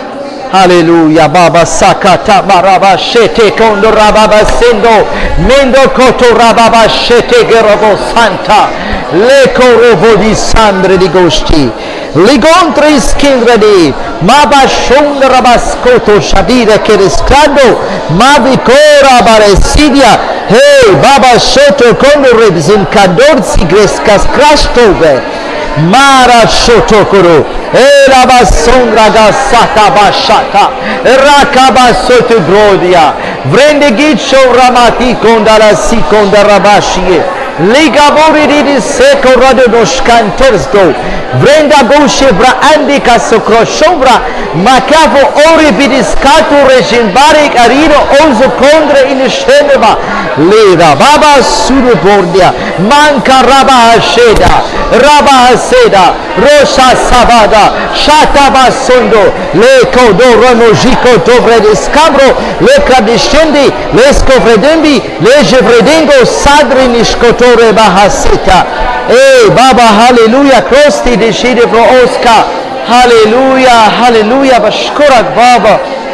[SPEAKER 1] هللويا بابا ساكاتا بارابا شيتي كوندو رابابا سيندو ميندو كوتو رابابا شيتي جيروبو سانتا ليكو روبو دي ساندري دي غوشتي ligontri skindredi maba shundra baskoto shadire keriscando mavi cora baresidia hey baba shoto kondo rebzin kadorsi greskas krashtove mara shotokoro era basondra gasata bashata rakaba soto grodia vrende gicho ramati kondala si kondarabashie ligabori di seko rado doshkantersto vrenda goshe bra andika sokroshobra makavo ori bidiskatu rejin barik arino ozo kondre in sheneba leda baba suru bordia manka raba sheda raba seda rosha sabada shata basondo leko do rono jiko dobre discabro le kadishendi lesko vredembi leje vredengo sadri nishkotore bahasita Hey Baba hallelujah crosti decide pro Oscar hallelujah hallelujah بشكرك بابا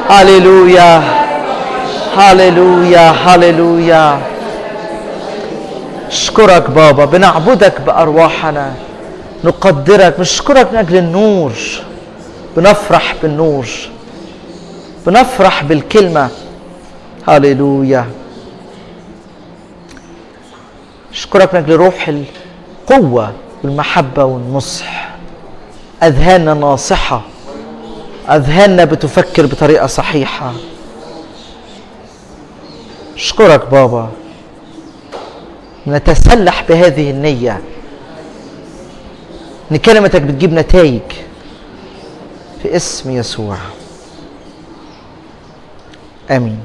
[SPEAKER 1] هللويا هللويا هللويا اشكرك بابا بنعبدك بارواحنا نقدرك نشكرك من اجل النور بنفرح بالنور بنفرح بالكلمه هللويا اشكرك من اجل روح القوه والمحبه والنصح اذهاننا ناصحه اذهاننا بتفكر بطريقه صحيحه اشكرك بابا نتسلح بهذه النيه ان كلمتك بتجيب نتائج في اسم يسوع امين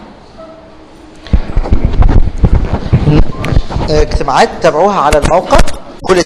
[SPEAKER 1] اجتماعات تابعوها على الموقع